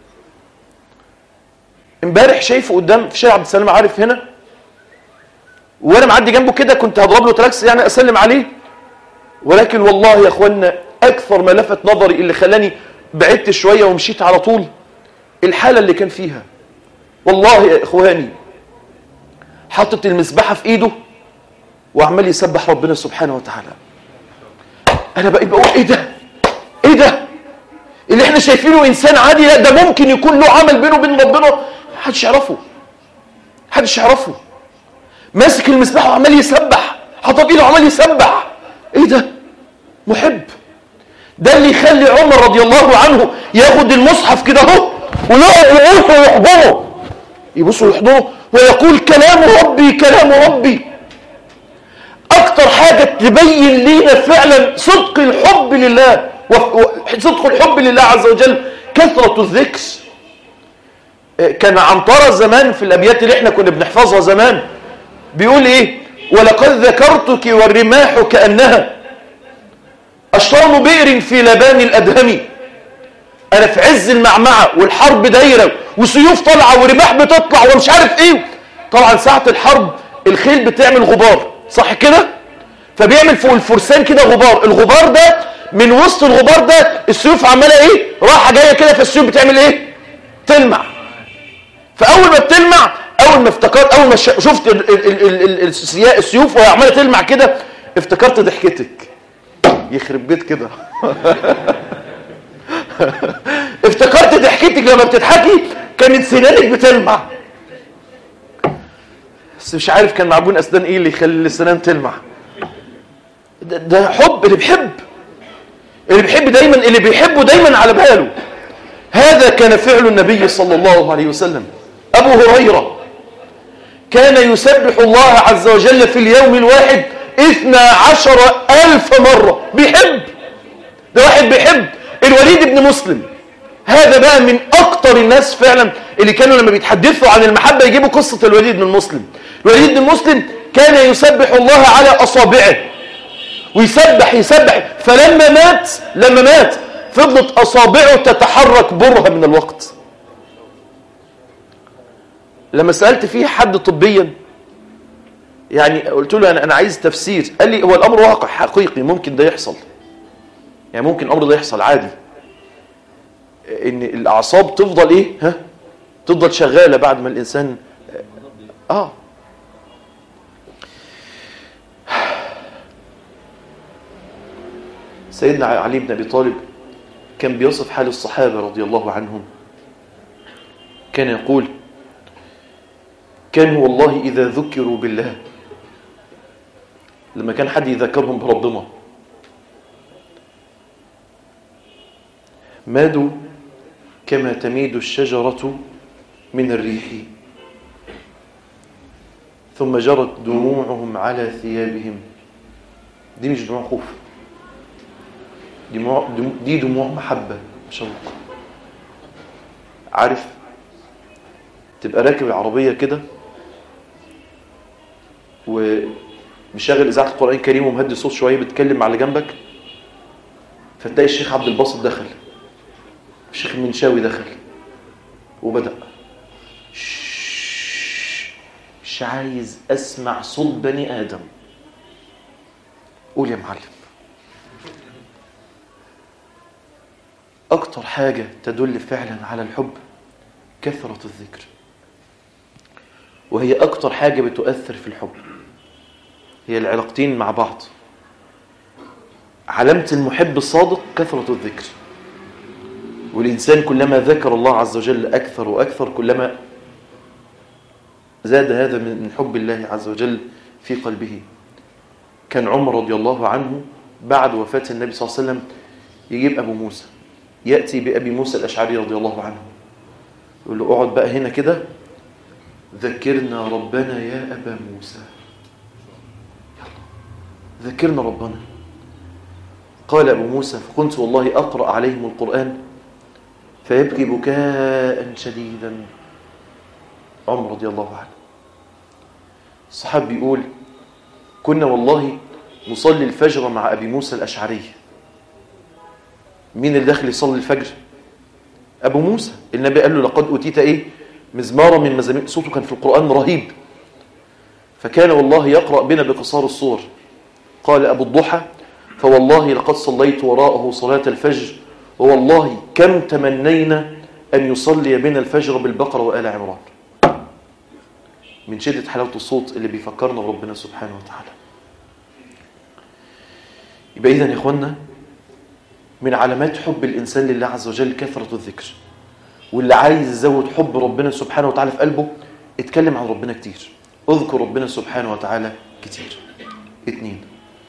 امبارح شايفه قدام في شارع عبد السلام عارف هنا وانا معدي جنبه كده كنت هضرب له تراكس يعني اسلم عليه ولكن والله يا اخوانا اكثر ما لفت نظري اللي خلاني بعدت شويه ومشيت على طول الحاله اللي كان فيها والله يا اخواني حاطط المسبحه في ايده وعمال يسبح ربنا سبحانه وتعالى انا بقيت بقول ايه ده ايه ده اللي احنا شايفينه انسان عادي لا ده ممكن يكون له عمل بينه وبين ربنا محدش يعرفه محدش يعرفه ماسك المسبح وعمال يسبح حاطط ايده وعمال يسبح ايه ده محب ده اللي يخلي عمر رضي الله عنه ياخد المصحف كده اهو ويقعد يبص ويحضنه يبص ويحضنه ويقول كلام ربي كلام ربي اكتر حاجه تبين لينا فعلا صدق الحب لله وصدق الحب لله عز وجل كثره الذكر كان عنترة زمان في الابيات اللي احنا كنا بنحفظها زمان بيقول ايه ولقد ذكرتك والرماح كانها اشطان بئر في لبان الادهم انا في عز المعمعه والحرب دايره وسيوف طالعه ورماح بتطلع ومش عارف ايه طبعا ساعه الحرب الخيل بتعمل غبار صح كده فبيعمل فوق الفرسان كده غبار الغبار ده من وسط الغبار ده السيوف عماله ايه راحه جايه كده فالسيوف بتعمل ايه تلمع فاول ما بتلمع اول ما افتكرت اول ما شفت ال ال ال ال السيوف وهي عماله تلمع كده افتكرت ضحكتك يخرب بيت كده افتكرت ضحكتك لما بتضحكي كانت سنانك بتلمع بس مش عارف كان معجون اسنان ايه اللي يخلي السنان تلمع ده, ده حب اللي بيحب اللي بيحب دايما اللي بيحبه دايما على باله هذا كان فعل النبي صلى الله عليه وسلم ابو هريره كان يسبح الله عز وجل في اليوم الواحد اثنى عشر ألف مرة بيحب ده واحد بيحب الوليد بن مسلم هذا بقى من اكتر الناس فعلا اللي كانوا لما بيتحدثوا عن المحبة يجيبوا قصة الوليد بن مسلم الوليد بن مسلم كان يسبح الله على أصابعه ويسبح يسبح فلما مات لما مات فضلت أصابعه تتحرك برهة من الوقت لما سألت فيه حد طبيا يعني قلت له أنا, أنا عايز تفسير قال لي هو الأمر واقع حقيقي ممكن ده يحصل يعني ممكن الأمر ده يحصل عادي ان الاعصاب تفضل ايه ها تفضل شغاله بعد ما الانسان اه سيدنا علي بن ابي طالب كان بيصف حال الصحابه رضي الله عنهم كان يقول كانوا والله اذا ذكروا بالله لما كان حد يذكرهم بربنا مادوا كما تميد الشجرة من الريح ثم جرت دموعهم على ثيابهم دي مش دموع خوف دي دموع, دي دموع محبة شوق عارف تبقى راكب العربية كده ومشغل إذاعة القرآن الكريم ومهدي الصوت شوية بتكلم على جنبك فتلاقي الشيخ عبد الباسط دخل الشيخ المنشاوي دخل وبدأ مش عايز أسمع صوت بني آدم قول يا معلم أكتر حاجة تدل فعلا على الحب كثرة الذكر وهي أكتر حاجة بتؤثر في الحب هي العلاقتين مع بعض علامة المحب الصادق كثرة الذكر والإنسان كلما ذكر الله عز وجل أكثر وأكثر كلما زاد هذا من حب الله عز وجل في قلبه كان عمر رضي الله عنه بعد وفاة النبي صلى الله عليه وسلم يجيب أبو موسى يأتي بأبي موسى الأشعري رضي الله عنه يقول له اقعد بقى هنا كده ذكرنا ربنا يا أبا موسى يلا ذكرنا ربنا قال أبو موسى فكنت والله أقرأ عليهم القرآن فيبكي بكاء شديدا عمر رضي الله عنه الصحابي بيقول كنا والله نصلي الفجر مع أبي موسى الأشعري مين اللي داخل يصلي الفجر أبو موسى النبي قال له لقد أتيت إيه مزمارة من مزامير صوته كان في القرآن رهيب فكان والله يقرأ بنا بقصار الصور قال أبو الضحى فوالله لقد صليت وراءه صلاة الفجر ووالله كم تمنينا أن يصلي بنا الفجر بالبقرة وآل عمران من شدة حلاوة الصوت اللي بيفكرنا بربنا سبحانه وتعالى يبقى إذن يا إخوانا من علامات حب الإنسان لله عز وجل كثرة الذكر واللي عايز يزود حب ربنا سبحانه وتعالى في قلبه اتكلم عن ربنا كتير اذكر ربنا سبحانه وتعالى كتير اتنين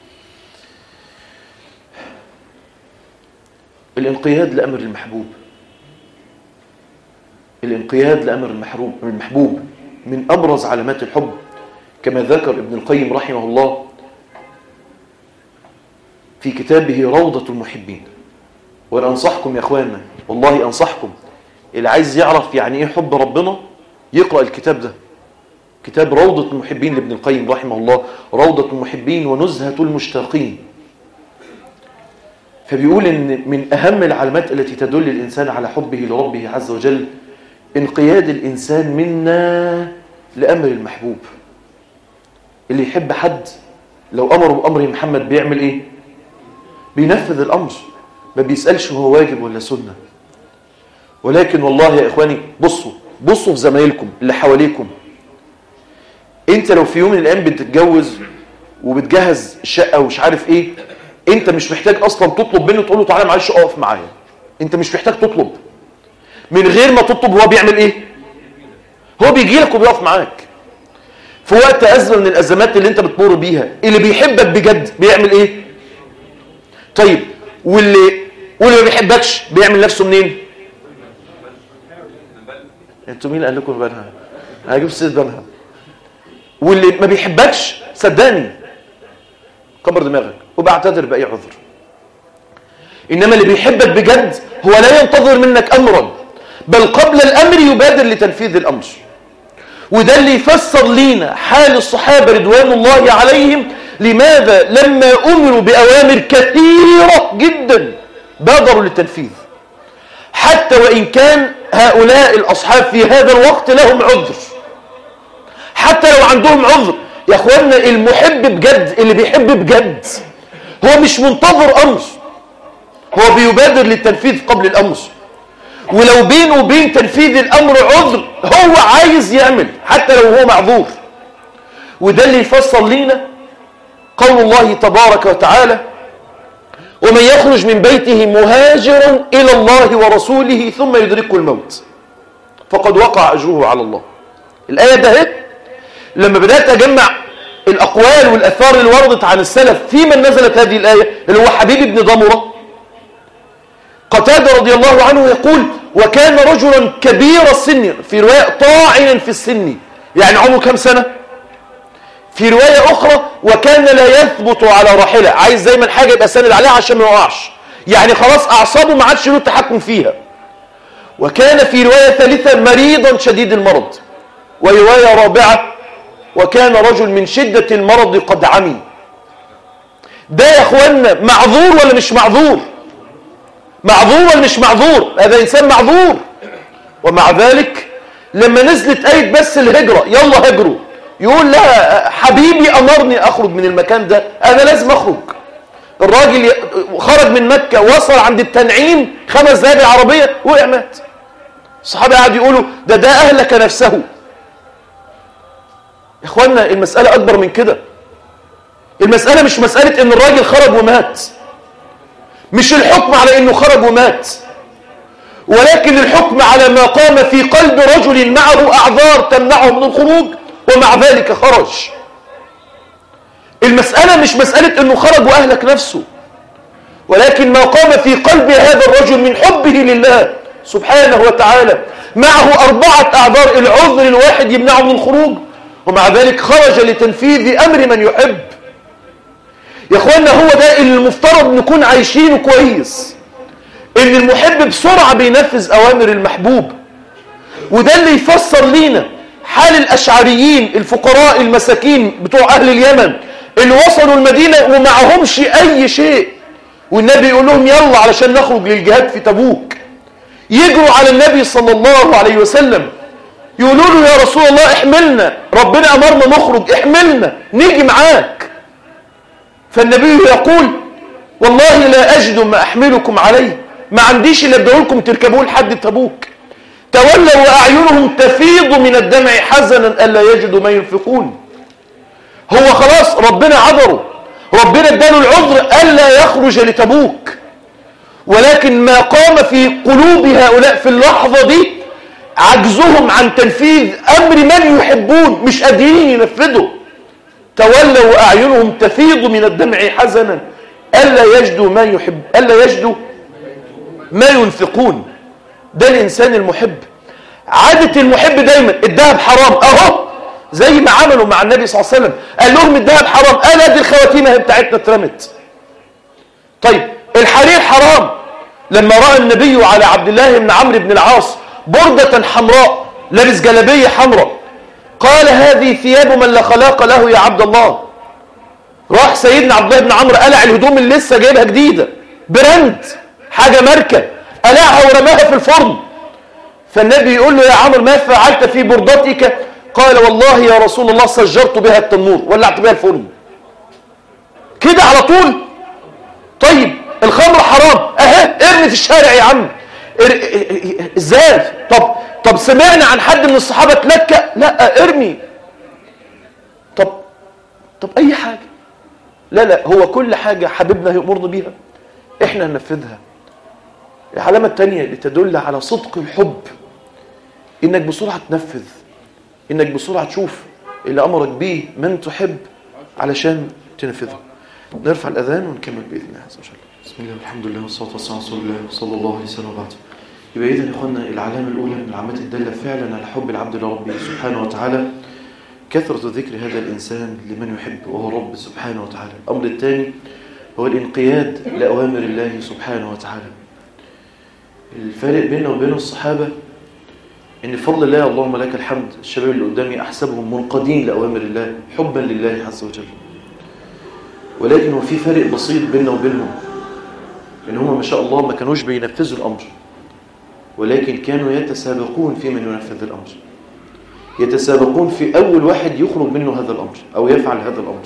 الانقياد لأمر المحبوب الانقياد لأمر المحبوب المحبوب من أبرز علامات الحب كما ذكر ابن القيم رحمه الله في كتابه روضة المحبين وأنا أنصحكم يا أخوانا والله أنصحكم اللي عايز يعرف يعني إيه حب ربنا يقرأ الكتاب ده كتاب روضة المحبين لابن القيم رحمه الله روضة المحبين ونزهة المشتاقين فبيقول إن من أهم العلامات التي تدل الإنسان على حبه لربه عز وجل انقياد الإنسان منا لأمر المحبوب اللي يحب حد لو أمره بأمر محمد بيعمل إيه بينفذ الأمر ما بيسألش هو واجب ولا سنة ولكن والله يا إخواني بصوا بصوا في زمايلكم اللي حواليكم انت لو في يوم من الأيام بتتجوز وبتجهز الشقة ومش عارف ايه انت مش محتاج اصلا تطلب منه تقول له تعالى معلش اقف معايا انت مش محتاج تطلب من غير ما تطلب هو بيعمل ايه هو بيجي لك وبيقف معاك في وقت أزمة من الأزمات اللي انت بتمر بيها اللي بيحبك بجد بيعمل ايه طيب واللي واللي ما بيحبكش بيعمل نفسه منين انتوا مين قال لكم بنها انا هجيب سيد بنها واللي ما بيحبكش صدقني كبر دماغك وبعتذر باي عذر إنما اللي بيحبك بجد هو لا ينتظر منك أمرا بل قبل الأمر يبادر لتنفيذ الأمر وده اللي يفسر لينا حال الصحابة رضوان الله عليهم لماذا لما أمروا بأوامر كثيرة جدا بادروا للتنفيذ حتى وإن كان هؤلاء الأصحاب في هذا الوقت لهم عذر حتى لو عندهم عذر يا أخوانا المحب بجد اللي بيحب بجد هو مش منتظر أمر هو بيبادر للتنفيذ قبل الأمر ولو بينه وبين تنفيذ الأمر عذر هو عايز يعمل حتى لو هو معذور وده اللي يفسر لينا قول الله تبارك وتعالى ومن يخرج من بيته مهاجرا إلى الله ورسوله ثم يدركه الموت فقد وقع أجره على الله الآية ده لما بدأت أجمع الأقوال والأثار اللي وردت عن السلف في من نزلت هذه الآية اللي هو حبيب بن ضمرة قتادة رضي الله عنه يقول وكان رجلا كبير السن في رواية طاعنا في السن يعني عمره كم سنة في رواية أخرى وكان لا يثبت على راحلة عايز دايما حاجة يبقى سند عليها عشان ما يقعش يعني خلاص أعصابه ما عادش له التحكم فيها وكان في رواية ثالثة مريضا شديد المرض ورواية رابعة وكان رجل من شدة المرض قد عمي ده يا اخوانا معذور ولا مش معذور معذور ولا مش معذور هذا انسان معذور ومع ذلك لما نزلت آية بس الهجرة يلا هجروا يقول لا حبيبي أمرني أخرج من المكان ده أنا لازم أخرج الراجل خرج من مكة وصل عند التنعيم خمس دقايق العربية وقع مات الصحابة قاعد يقولوا ده ده أهلك نفسه يا إخوانا المسألة أكبر من كده المسألة مش مسألة إن الراجل خرج ومات مش الحكم على إنه خرج ومات ولكن الحكم على ما قام في قلب رجل معه أعذار تمنعه من الخروج ومع ذلك خرج المسألة مش مسألة أنه خرج وأهلك نفسه ولكن ما قام في قلب هذا الرجل من حبه لله سبحانه وتعالى معه أربعة أعذار العذر الواحد يمنعه من الخروج ومع ذلك خرج لتنفيذ أمر من يحب يا أخوانا هو ده اللي المفترض نكون عايشينه كويس ان المحب بسرعة بينفذ اوامر المحبوب وده اللي يفسر لينا حال الاشعريين الفقراء المساكين بتوع اهل اليمن اللي وصلوا المدينة ومعهمش اي شيء والنبي يقول لهم يلا علشان نخرج للجهاد في تبوك يجروا على النبي صلى الله عليه وسلم يقولوا له يا رسول الله احملنا ربنا امرنا نخرج احملنا نيجي معاك فالنبي يقول والله لا اجد ما احملكم عليه ما عنديش اللي ادعولكم تركبوه لحد تبوك تولوا واعينهم تفيض من الدمع حزنا الا يجدوا ما ينفقون هو خلاص ربنا عذره ربنا اداله العذر الا يخرج لتبوك ولكن ما قام في قلوب هؤلاء في اللحظه دي عجزهم عن تنفيذ امر من يحبون مش قادرين ينفذوا تولوا واعينهم تفيض من الدمع حزنا الا يجدوا ما يحب الا يجدوا ما ينفقون ده الإنسان المحب عادة المحب دايما الذهب حرام أهو زي ما عملوا مع النبي صلى الله عليه وسلم قال لهم الذهب حرام قال ادي الخواتيم اهي بتاعتنا اترمت طيب الحرير حرام لما رأى النبي على عبد الله بن عمرو بن العاص بردة حمراء لابس جلبية حمراء قال هذه ثياب من لا خلاق له يا عبد الله راح سيدنا عبد الله بن عمرو قلع الهدوم اللي لسه جايبها جديدة براند حاجة ماركة قلعها ورماها في الفرن فالنبي يقول له يا عمرو ما فعلت في بردتك قال والله يا رسول الله سجرت بها التنور ولعت بها الفرن كده على طول طيب الخمر حرام اهي ارمي في الشارع يا عم ازاي طب طب سمعنا عن حد من الصحابه اتلكى لا ارمي طب طب اي حاجه لا لا هو كل حاجه حبيبنا يامرنا بيها احنا ننفذها العلامة الثانية اللي تدل على صدق الحب انك بسرعة تنفذ انك بسرعة تشوف اللي امرك به من تحب علشان تنفذه نرفع الاذان ونكمل باذن الله عز وجل بسم الله والحمد لله والصلاه والسلام على رسول الله صلى الله عليه وسلم وبعد يبقى اذا يا اخوانا العلامه الاولى من العلامات الداله فعلا على حب العبد لربه سبحانه وتعالى كثرة ذكر هذا الإنسان لمن يحب وهو رب سبحانه وتعالى الأمر الثاني هو الانقياد لأوامر الله سبحانه وتعالى الفارق بيننا وبين الصحابة ان بفضل الله اللهم لك الحمد الشباب اللي قدامي احسبهم منقادين لاوامر الله حبا لله عز وجل ولكن هو في فرق بسيط بيننا وبينهم ان هم ما شاء الله ما كانوش بينفذوا الامر ولكن كانوا يتسابقون في من ينفذ الامر يتسابقون في اول واحد يخرج منه هذا الامر او يفعل هذا الامر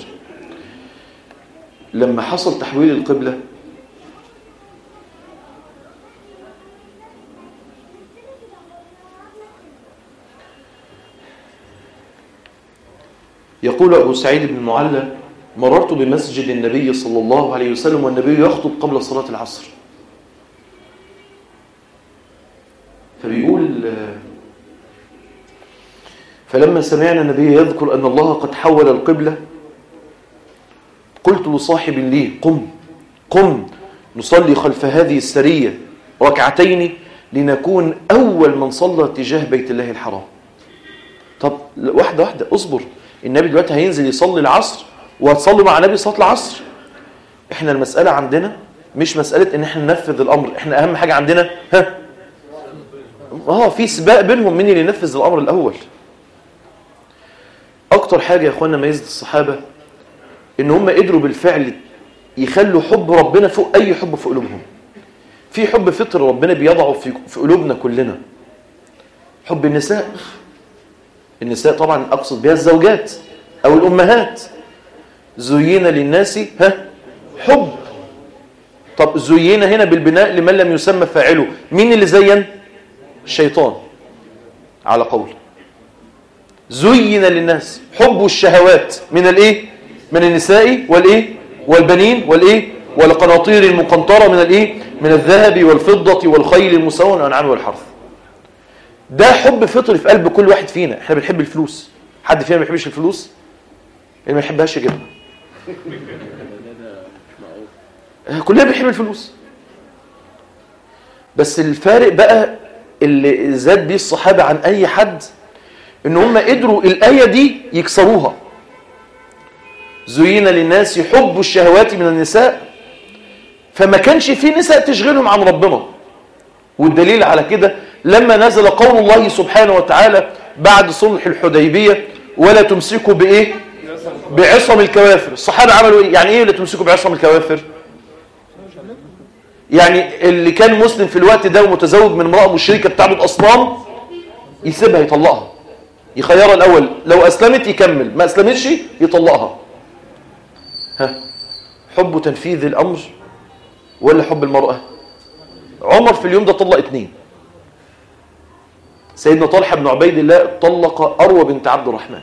لما حصل تحويل القبله يقول أبو سعيد بن المعلى مررت بمسجد النبي صلى الله عليه وسلم والنبي يخطب قبل صلاة العصر فبيقول فلما سمعنا النبي يذكر أن الله قد حول القبلة قلت لصاحب لي قم قم نصلي خلف هذه السرية ركعتين لنكون أول من صلى تجاه بيت الله الحرام طب واحدة واحدة اصبر النبي دلوقتي هينزل يصلي العصر وهتصلي مع النبي صلاه العصر احنا المساله عندنا مش مساله ان احنا ننفذ الامر احنا اهم حاجه عندنا ها اه في سباق بينهم مين اللي ينفذ الامر الاول اكتر حاجه يا اخوانا ميزه الصحابه ان هم قدروا بالفعل يخلوا حب ربنا فوق اي حب في قلوبهم في حب فطر ربنا بيضعه في في قلوبنا كلنا حب النساء النساء طبعا أقصد بها الزوجات أو الأمهات زين للناس ها حب طب زين هنا بالبناء لمن لم يسمى فاعله مين اللي زين الشيطان على قول زين للناس حب الشهوات من الايه من النساء والايه والبنين والايه والقناطير المقنطره من الايه من الذهب والفضه والخيل المسومه والانعام والحرث ده حب فطري في قلب كل واحد فينا احنا بنحب الفلوس حد فينا ما بيحبش الفلوس اللي ما يحبهاش يجيبها كلنا بنحب الفلوس بس الفارق بقى اللي زاد بيه الصحابة عن أي حد إن هم قدروا الآية دي يكسروها زين للناس حب الشهوات من النساء فما كانش في نساء تشغلهم عن ربنا والدليل على كده لما نزل قول الله سبحانه وتعالى بعد صلح الحديبية ولا تمسكوا بإيه بعصم الكوافر الصحابة عملوا إيه يعني إيه لا تمسكوا بعصم الكوافر يعني اللي كان مسلم في الوقت ده ومتزوج من امرأة مشركة بتعبد أصنام يسيبها يطلقها يخيرها الأول لو أسلمت يكمل ما أسلمتش يطلقها ها حب تنفيذ الأمر ولا حب المرأة عمر في اليوم ده طلق اتنين سيدنا طلحة بن عبيد الله طلق أروى بنت عبد الرحمن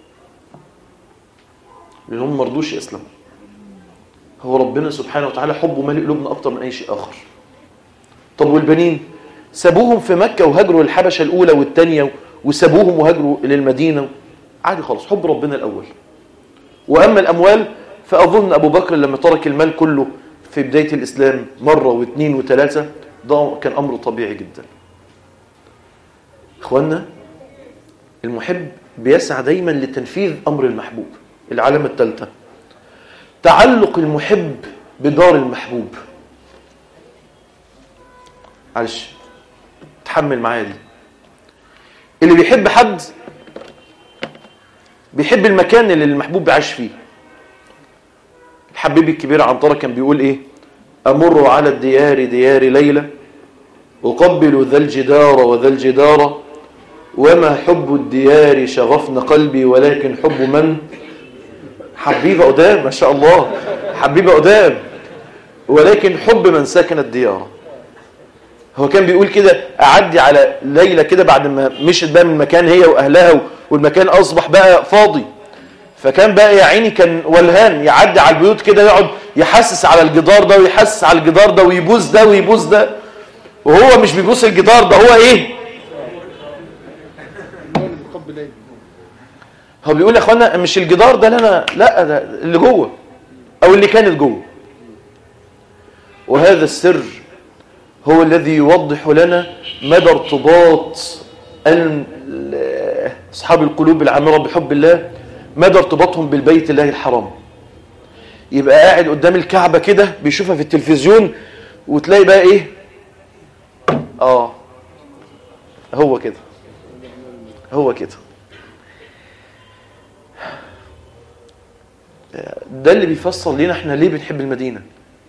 لأنهم ما رضوش يسلموا هو ربنا سبحانه وتعالى حبه مالي قلوبنا أكتر من أي شيء آخر طب والبنين سابوهم في مكة وهاجروا الحبشة الأولى والثانية وسابوهم وهاجروا للمدينة عادي خالص حب ربنا الأول وأما الأموال فأظن أبو بكر لما ترك المال كله في بداية الإسلام مرة واثنين وثلاثة ده كان أمر طبيعي جدا إخوانا المحب بيسعى دايما لتنفيذ أمر المحبوب العلامة الثالثة تعلق المحب بدار المحبوب معلش تحمل معايا دي اللي بيحب حد بيحب المكان اللي المحبوب عاش فيه الحبيب الكبير عنترة كان بيقول ايه امر على الديار ديار ليلى اقبل ذا الجدار وذا الجدار وما حب الديار شغفن قلبي ولكن حب من حبيبة قدام ما شاء الله حبيبة قدام ولكن حب من سكن الديار هو كان بيقول كده أعدي على ليلى كده بعد ما مشت بقى من المكان هي وأهلها والمكان أصبح بقى فاضي فكان بقى يا عيني كان ولهان يعدي على البيوت كده يقعد يحسس على الجدار ده ويحسس على الجدار ده ويبوس ده ويبوس ده وهو مش بيبوس الجدار ده هو ايه هو بيقول يا اخوانا مش الجدار ده اللي انا لا ده اللي جوه او اللي كانت جوه وهذا السر هو الذي يوضح لنا مدى ارتباط اصحاب القلوب العامره بحب الله مدى ارتباطهم بالبيت الله الحرام يبقى قاعد قدام الكعبة كده بيشوفها في التلفزيون وتلاقي بقى ايه اه هو كده هو كده ده اللي بيفسر لنا احنا ليه بنحب المدينة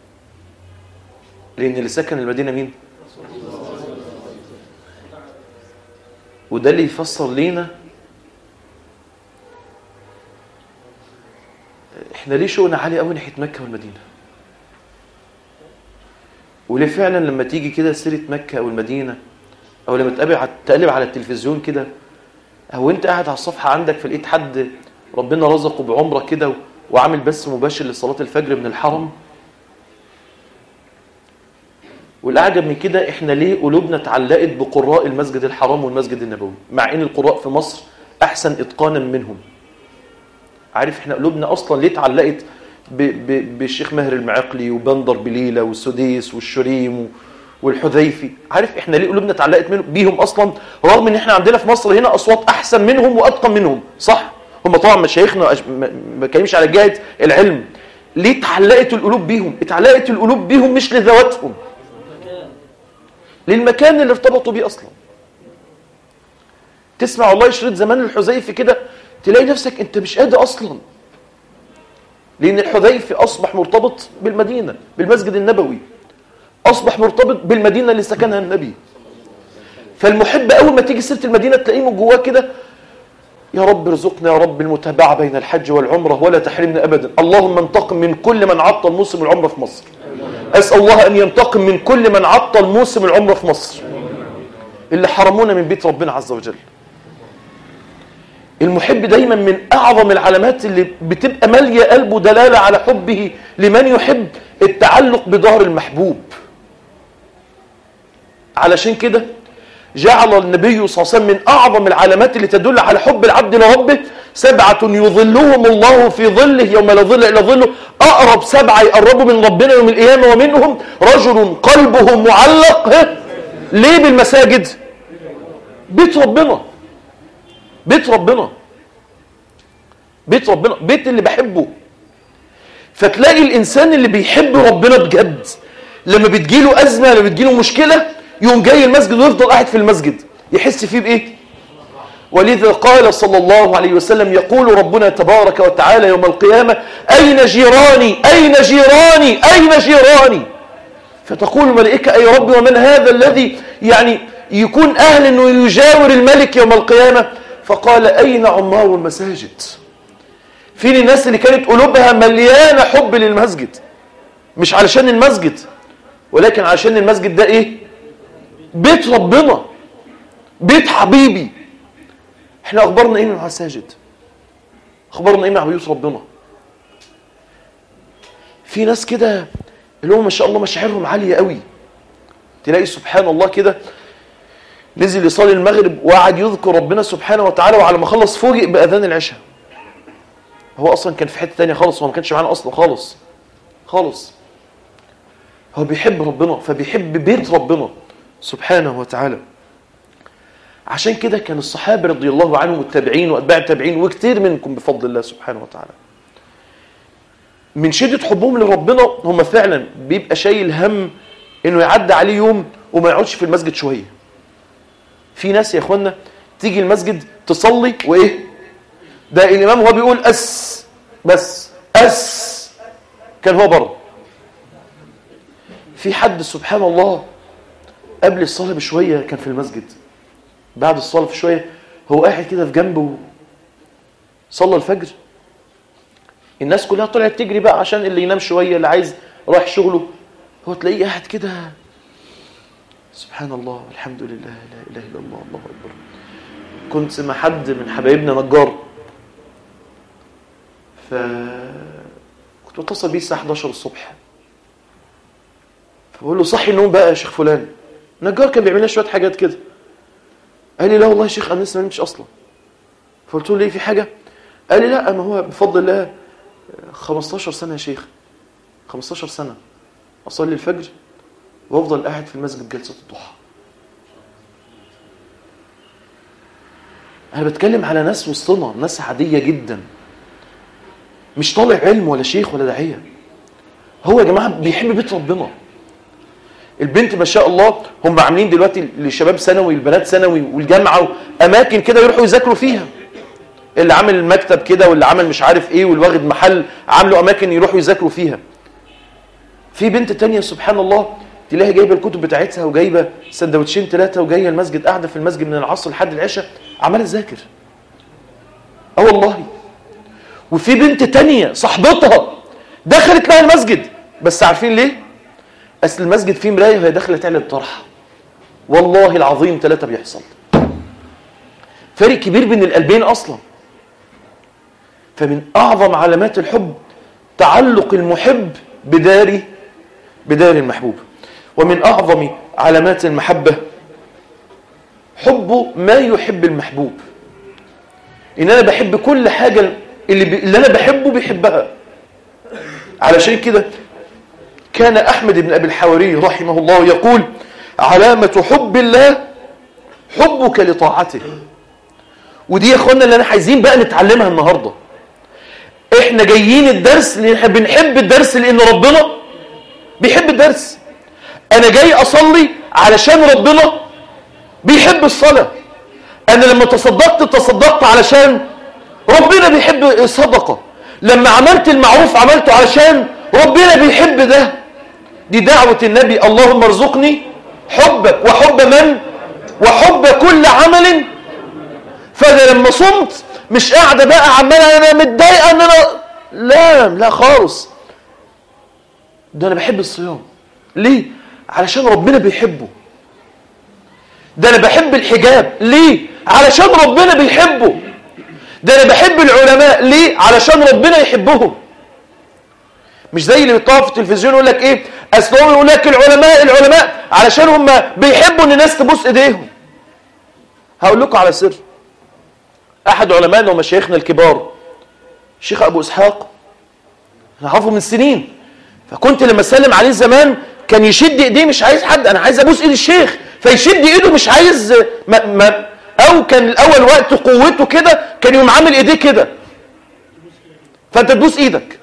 لان اللي سكن المدينة مين وده اللي يفسر لينا احنا ليه شوقنا عالي قوي ناحيه مكه والمدينه وليه فعلا لما تيجي كده سيره مكه او المدينه او لما تقابل تقلب على التلفزيون كده او انت قاعد على الصفحه عندك فلقيت حد ربنا رزقه بعمره كده وعامل بث مباشر لصلاه الفجر من الحرم والاعجب من كده احنا ليه قلوبنا اتعلقت بقراء المسجد الحرام والمسجد النبوي مع ان القراء في مصر احسن اتقانا منهم عارف احنا قلوبنا اصلا ليه اتعلقت بالشيخ ماهر المعقلي وبندر بليله والسديس والشريم والحذيفي عارف احنا ليه قلوبنا اتعلقت منهم بيهم اصلا رغم ان احنا عندنا في مصر هنا اصوات احسن منهم واتقن منهم صح هم طبعا مشايخنا ما بتكلمش على جهه العلم ليه اتعلقت القلوب بيهم اتعلقت القلوب بيهم مش لذواتهم للمكان اللي ارتبطوا بيه اصلا تسمع والله شريط زمان الحذيفي كده تلاقي نفسك انت مش قادر اصلا لان الحذيفي اصبح مرتبط بالمدينه بالمسجد النبوي اصبح مرتبط بالمدينه اللي سكنها النبي فالمحب اول ما تيجي سيره المدينه تلاقيه من جواه كده يا رب ارزقنا يا رب المتابعه بين الحج والعمره ولا تحرمنا ابدا اللهم انتقم من كل من عطل موسم العمره في مصر اسال الله ان ينتقم من كل من عطل موسم العمره في مصر اللي حرمونا من بيت ربنا عز وجل المحب دايما من أعظم العلامات اللي بتبقى مالية قلبه دلالة على حبه لمن يحب التعلق بظهر المحبوب علشان كده جعل النبي صلى الله عليه وسلم من أعظم العلامات اللي تدل على حب العبد لربه سبعة يظلهم الله في ظله يوم لا ظل إلا ظله أقرب سبعة يقربوا من ربنا يوم القيامة ومنهم رجل قلبه معلق ليه بالمساجد بيت ربنا بيت ربنا بيت ربنا بيت اللي بحبه فتلاقي الإنسان اللي بيحب ربنا بجد لما بتجيله أزمة لما بتجيله مشكلة يوم جاي المسجد ويفضل قاعد في المسجد يحس فيه بإيه ولذا قال صلى الله عليه وسلم يقول ربنا تبارك وتعالى يوم القيامة أين جيراني أين جيراني أين جيراني فتقول الملائكة أي رب ومن هذا الذي يعني يكون أهل أنه يجاور الملك يوم القيامة فقال أين عمار المساجد فين الناس اللي كانت قلوبها مليانة حب للمسجد مش علشان المسجد ولكن علشان المسجد ده ايه بيت ربنا بيت حبيبي احنا اخبارنا ايه من المساجد اخبارنا ايه مع بيوت ربنا في ناس كده اللي هم ما شاء الله مشاعرهم عالية قوي تلاقي سبحان الله كده نزل يصلي المغرب وقعد يذكر ربنا سبحانه وتعالى وعلى ما خلص فوجئ بأذان العشاء هو أصلا كان في حتة تانية خالص هو ما كانش معانا أصلا خالص خالص هو بيحب ربنا فبيحب بيت ربنا سبحانه وتعالى عشان كده كان الصحابة رضي الله عنهم والتابعين وأتباع التابعين وكتير منكم بفضل الله سبحانه وتعالى من شدة حبهم لربنا هم فعلا بيبقى شايل هم انه يعدي عليه يوم وما يقعدش في المسجد شويه في ناس يا اخوانا تيجي المسجد تصلي وايه ده الامام هو بيقول اس بس اس كان هو بره في حد سبحان الله قبل الصلاه بشويه كان في المسجد بعد الصلاه بشويه هو قاعد كده في جنبه صلى الفجر الناس كلها طلعت تجري بقى عشان اللي ينام شويه اللي عايز رايح شغله هو تلاقيه قاعد كده سبحان الله الحمد لله لا اله الا الله الله اكبر كنت مع حد من حبايبنا نجار ف كنت بتصل بيه الساعه 11 الصبح فبقول له صحي النوم بقى يا شيخ فلان نجار كان بيعمل لنا شويه حاجات كده قال لي لا والله يا شيخ انا لسه ما نمتش اصلا فقلت له ليه في حاجه قال لي لا ما هو بفضل الله 15 سنه يا شيخ 15 سنه اصلي الفجر وافضل قاعد في المسجد جلسه الضحى انا بتكلم على ناس وسطنا ناس عاديه جدا مش طالع علم ولا شيخ ولا داعيه هو يا جماعه بيحب بيت ربنا البنت ما شاء الله هم عاملين دلوقتي للشباب ثانوي البنات ثانوي والجامعه اماكن كده يروحوا يذاكروا فيها اللي عامل المكتب كده واللي عامل مش عارف ايه واللي واخد محل عاملوا اماكن يروحوا يذاكروا فيها في بنت تانية سبحان الله تلاقيها جايبه الكتب بتاعتها وجايبه سندوتشين ثلاثه وجايه المسجد قاعده في المسجد من العصر لحد العشاء عماله تذاكر اه والله وفي بنت تانية صاحبتها دخلت لها المسجد بس عارفين ليه اصل المسجد فيه مرايه وهي داخله تعلب طرحه والله العظيم ثلاثه بيحصل فرق كبير بين القلبين اصلا فمن اعظم علامات الحب تعلق المحب بدار بدار المحبوب ومن اعظم علامات المحبه حبه ما يحب المحبوب ان انا بحب كل حاجه اللي, ب... اللي انا بحبه بيحبها علشان كده كان احمد بن ابي الحواري رحمه الله يقول علامه حب الله حبك لطاعته ودي يا اخوانا اللي انا عايزين بقى نتعلمها النهارده احنا جايين الدرس لان احنا بنحب الدرس لان ربنا بيحب الدرس انا جاي اصلي علشان ربنا بيحب الصلاه انا لما تصدقت تصدقت علشان ربنا بيحب الصدقه لما عملت المعروف عملته علشان ربنا بيحب ده دي دعوه النبي اللهم ارزقني حبك وحب من وحب كل عمل فانا لما صمت مش قاعده بقى عماله انا متضايقه ان انا لا لا خالص ده انا بحب الصيام ليه علشان ربنا بيحبه ده انا بحب الحجاب ليه علشان ربنا بيحبه ده انا بحب العلماء ليه علشان ربنا يحبهم مش زي اللي بيطلعوا في التلفزيون يقول لك ايه اصل هو يقول لك العلماء العلماء علشان هم بيحبوا ان الناس تبوس ايديهم هقول لكم على سر احد علمائنا ومشايخنا الكبار الشيخ ابو اسحاق انا عارفه من سنين فكنت لما اسلم عليه زمان كان يشد ايديه مش عايز حد انا عايز ابوس ايد الشيخ فيشد ايده مش عايز ما ما او كان الاول وقت قوته كده كان يقوم عامل ايديه كده فانت تبوس ايدك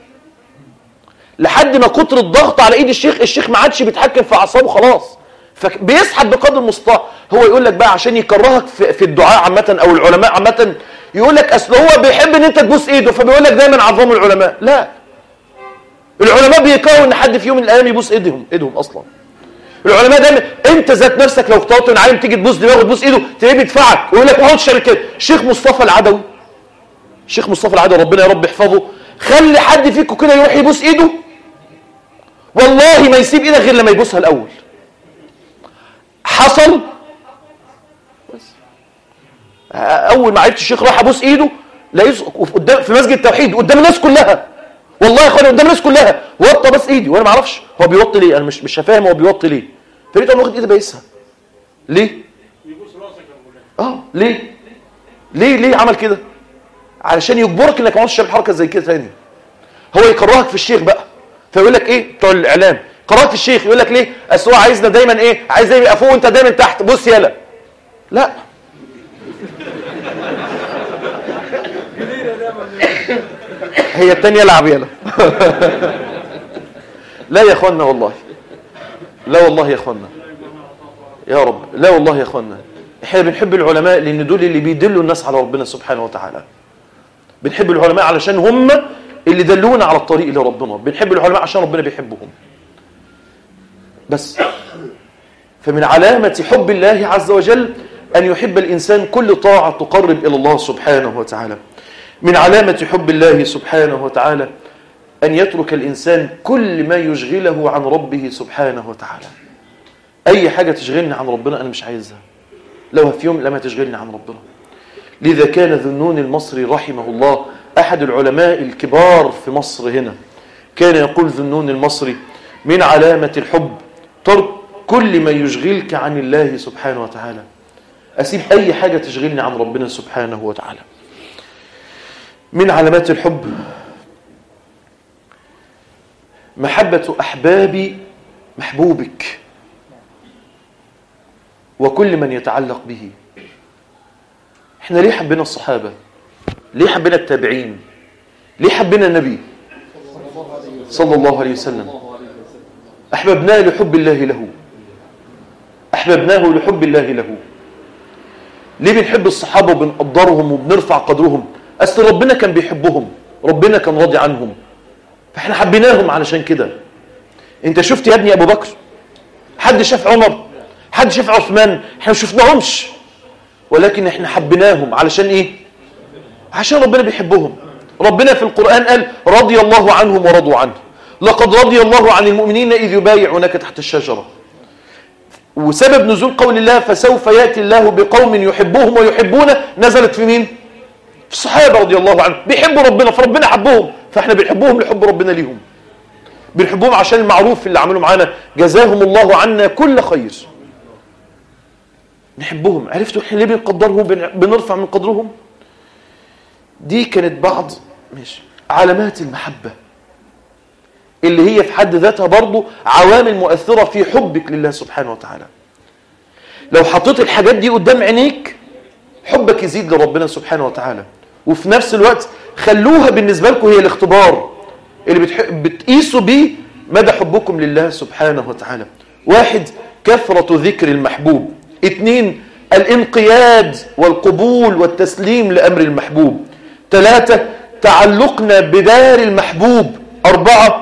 لحد ما كتر الضغط على ايد الشيخ الشيخ ما عادش بيتحكم في اعصابه خلاص فبيسحب بقدر المستطاع هو يقول لك بقى عشان يكرهك في, في الدعاء عامه او العلماء عامه يقول لك اصل هو بيحب ان انت تبوس ايده فبيقول لك دايما عظموا العلماء لا العلماء بيكرهوا ان حد في يوم من الايام يبوس ايدهم ايدهم اصلا العلماء دايما انت ذات نفسك لو اخترت ان عالم تيجي تبوس دماغه تبوس ايده تلاقيه بيدفعك ويقول لك ما اقعدش تعمل كده الشيخ مصطفى العدوي الشيخ مصطفى العدوي ربنا يا رب يحفظه خلي حد فيكم كده يروح يبوس ايده والله ما يسيب ايدك غير لما يبوسها الاول حصل بس اول ما عرفت الشيخ راح ابوس ايده لقيته قدام في مسجد التوحيد قدام الناس كلها والله يا اخواني قدام الناس كلها وطى بس ايدي وانا ما اعرفش هو بيوطي ليه انا مش مش فاهم هو بيوطي ليه فريت انا واخد ايدي بايسها ليه اه ليه ليه ليه عمل كده علشان يجبرك انك ما تعملش حركه زي كده تاني هو يكرهك في الشيخ بقى فيقول لك ايه بتوع الاعلام قرات الشيخ يقول لك ليه اصل هو عايزنا دايما ايه عايز دايما يبقى فوق وانت دايما تحت بص يلا لا هي التانية لعب يلا لا يا اخوانا والله لا والله يا اخوانا يا رب لا والله يا اخوانا احنا بنحب العلماء لان دول اللي بيدلوا الناس على ربنا سبحانه وتعالى بنحب العلماء علشان هم اللي دلونا على الطريق لربنا بنحب العلماء عشان ربنا بيحبهم بس فمن علامة حب الله عز وجل أن يحب الإنسان كل طاعة تقرب إلى الله سبحانه وتعالى من علامة حب الله سبحانه وتعالى أن يترك الإنسان كل ما يشغله عن ربه سبحانه وتعالى أي حاجة تشغلني عن ربنا أنا مش عايزها لو في يوم لما تشغلني عن ربنا لذا كان ذنون المصري رحمه الله أحد العلماء الكبار في مصر هنا كان يقول ذنون المصري من علامة الحب ترك كل ما يشغلك عن الله سبحانه وتعالى أسيب أي حاجة تشغلني عن ربنا سبحانه وتعالى من علامات الحب محبة أحباب محبوبك وكل من يتعلق به احنا ليه حبينا الصحابة ليه حبينا التابعين ليه حبنا النبي صلى الله عليه وسلم أحببناه لحب الله له أحببناه لحب الله له ليه بنحب الصحابة وبنقدرهم وبنرفع قدرهم أصل ربنا كان بيحبهم ربنا كان راضي عنهم فاحنا حبيناهم علشان كده انت شفت يا ابني ابو بكر حد شاف عمر حد شاف عثمان احنا ما شفناهمش ولكن احنا حبيناهم علشان ايه عشان ربنا بيحبهم ربنا في القرآن قال رضي الله عنهم ورضوا عنه لقد رضي الله عن المؤمنين إذ يبايعونك تحت الشجرة وسبب نزول قول الله فسوف يأتي الله بقوم يحبوهم ويحبونه نزلت في مين؟ في الصحابة رضي الله عنهم بيحبوا ربنا فربنا حبهم فاحنا بنحبهم لحب ربنا ليهم بنحبهم عشان المعروف اللي عملوا معانا جزاهم الله عنا كل خير نحبهم عرفتوا احنا ليه بنقدرهم بنرفع من قدرهم دي كانت بعض ماشي علامات المحبة اللي هي في حد ذاتها برضو عوامل مؤثرة في حبك لله سبحانه وتعالى لو حطيت الحاجات دي قدام عينيك حبك يزيد لربنا سبحانه وتعالى وفي نفس الوقت خلوها بالنسبة لكم هي الاختبار اللي بتقيسوا بيه مدى حبكم لله سبحانه وتعالى واحد كثرة ذكر المحبوب اثنين الانقياد والقبول والتسليم لأمر المحبوب ثلاثة تعلقنا بدار المحبوب أربعة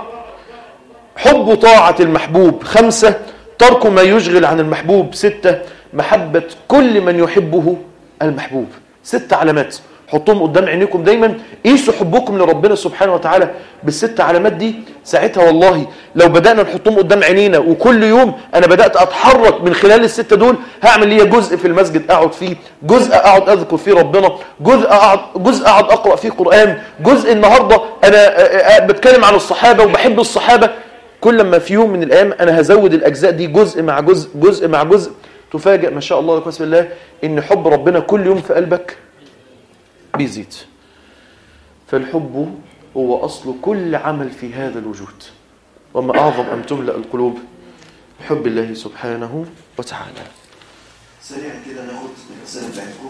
حب طاعة المحبوب خمسة ترك ما يشغل عن المحبوب ستة محبة كل من يحبه المحبوب ست علامات حطهم قدام عينيكم دايما قيسوا حبكم لربنا سبحانه وتعالى بالست علامات دي ساعتها والله لو بدأنا نحطهم قدام عينينا وكل يوم أنا بدأت أتحرك من خلال الستة دول هعمل لي جزء في المسجد أقعد فيه جزء أقعد أذكر فيه ربنا جزء أقعد, جزء أقعد أقرأ فيه قرآن جزء النهاردة أنا بتكلم عن الصحابة وبحب الصحابة كل ما في يوم من الأيام أنا هزود الأجزاء دي جزء مع جزء جزء مع جزء تفاجئ ما شاء الله بسم الله إن حب ربنا كل يوم في قلبك بيزيد فالحب هو أصل كل عمل في هذا الوجود وما أعظم أن تملأ القلوب بحب الله سبحانه وتعالى سريعا كده ناخد الرسالة بتاعتكم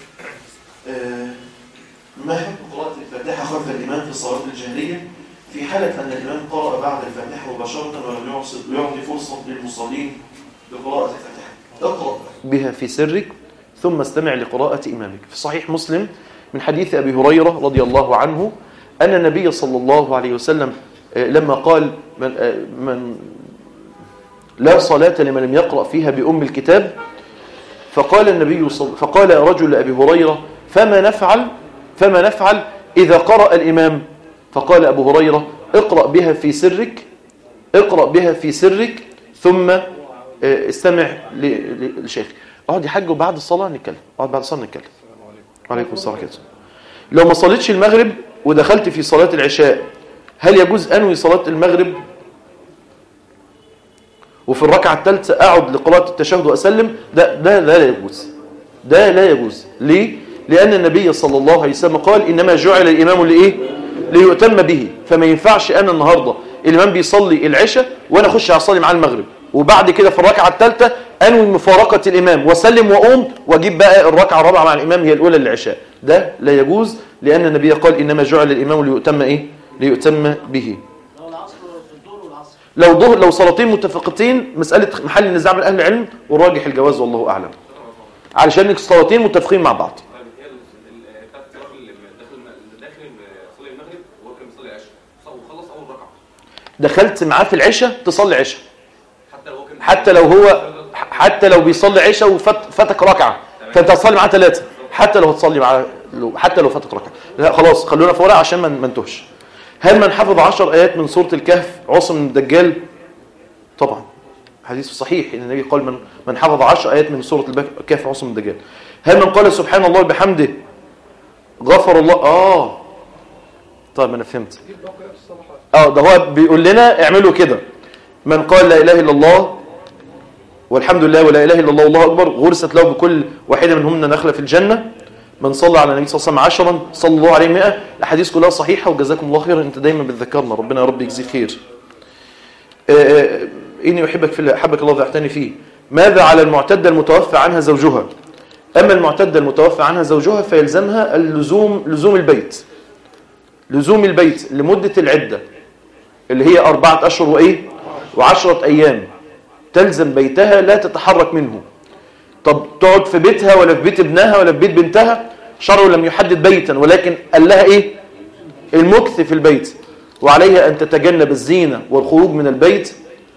آه ما حكم قراءة الفاتحة خلف الإمام في الصلاة الجهرية في حالة أن الإمام قرأ بعد الفاتحة مباشرة ولم يعطي فرصة للمصلين بقراءة الفاتحة اقرأ بها في سرك ثم استمع لقراءة إمامك في صحيح مسلم من حديث أبي هريرة رضي الله عنه أن النبي صلى الله عليه وسلم لما قال من, من لا صلاة لمن لم يقرأ فيها بأم الكتاب فقال النبي صل فقال رجل أبي هريرة فما نفعل فما نفعل إذا قرأ الإمام فقال أبو هريرة اقرأ بها في سرك اقرأ بها في سرك ثم استمع للشيخ اقعد يا حاج وبعد الصلاة نتكلم اقعد بعد الصلاة نتكلم وعليكم السلام عليكم لو ما صليتش المغرب ودخلت في صلاة العشاء هل يجوز أنوي صلاة المغرب وفي الركعة الثالثة أقعد لقراءة التشهد وأسلم ده, ده, ده لا يجوز ده لا يجوز ليه؟ لأن النبي صلى الله عليه وسلم قال إنما جعل الإمام لإيه؟ ليؤتم به فما ينفعش أنا النهاردة الإمام بيصلي العشاء وأنا أخش أصلي مع المغرب وبعد كده في الركعة الثالثة أنوي مفارقة الإمام وسلم وأقوم وأجيب بقى الركعة الرابعة مع الإمام هي الأولى للعشاء ده لا يجوز لأن النبي قال إنما جعل الإمام ليؤتم إيه؟ ليؤتم به لو ظهر لو صلاتين متفقتين مسألة محل النزاع من أهل العلم والراجح الجواز والله أعلم علشان الصلاتين متفقين مع بعض دخلت معاه في العشاء تصلي عشاء حتى لو هو حتى لو بيصلي عشاء وفاتك ركعه فانت هتصلي معاه ثلاثه حتى لو هتصلي معاه حتى لو فاتك ركعه لا خلاص خلونا في ورقه عشان ما نتوهش هل من حفظ 10 ايات من سوره الكهف عصم من الدجال طبعا حديث صحيح ان النبي قال من من حفظ 10 ايات من سوره الكهف عصم من الدجال هل من قال سبحان الله بحمده غفر الله اه طيب انا فهمت اه ده هو بيقول لنا اعملوا كده من قال لا اله الا الله والحمد لله ولا اله الا الله والله اكبر غرست له بكل واحده منهن نخله في الجنه من صلى على النبي صلى الله عليه وسلم عشرا صلى الله عليه 100 الاحاديث كلها صحيحه وجزاكم الله خيرا انت دايما بتذكرنا ربنا يا رب يجزيك خير اني احبك في الله احبك الله ذعتني فيه ماذا على المعتده المتوفى عنها زوجها اما المعتده المتوفى عنها زوجها فيلزمها اللزوم لزوم البيت لزوم البيت لمدة العدة اللي هي أربعة أشهر وإيه وعشرة أيام تلزم بيتها لا تتحرك منه طب تقعد في بيتها ولا في بيت ابنها ولا في بيت بنتها شرع لم يحدد بيتا ولكن قال لها إيه المكث في البيت وعليها أن تتجنب الزينة والخروج من البيت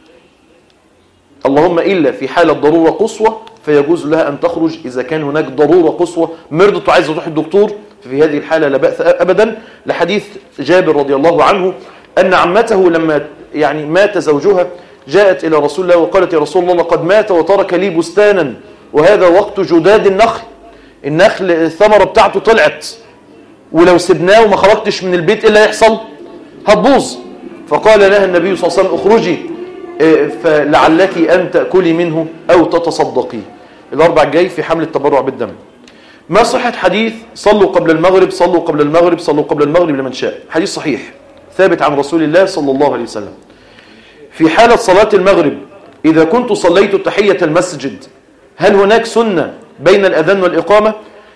اللهم إلا في حالة ضرورة قصوى فيجوز لها أن تخرج إذا كان هناك ضرورة قصوى مرضت وعايزة تروح الدكتور في هذه الحالة لا بأس أبدا لحديث جابر رضي الله عنه أن عمته لما يعني مات زوجها جاءت إلى رسول الله وقالت يا رسول الله لقد مات وترك لي بستانا وهذا وقت جداد النخل النخل الثمرة بتاعته طلعت ولو سبناه وما خرجتش من البيت إيه اللي يحصل هتبوظ فقال لها النبي صلى الله عليه وسلم اخرجي فلعلك أن تأكلي منه أو تتصدقي الأربع الجاي في حمل التبرع بالدم ما صحة حديث صلوا قبل المغرب صلوا قبل المغرب صلوا قبل المغرب لمن شاء حديث صحيح ثابت عن رسول الله صلى الله عليه وسلم في حالة صلاة المغرب إذا كنت صليت تحية المسجد هل هناك سنة بين الأذان والإقامة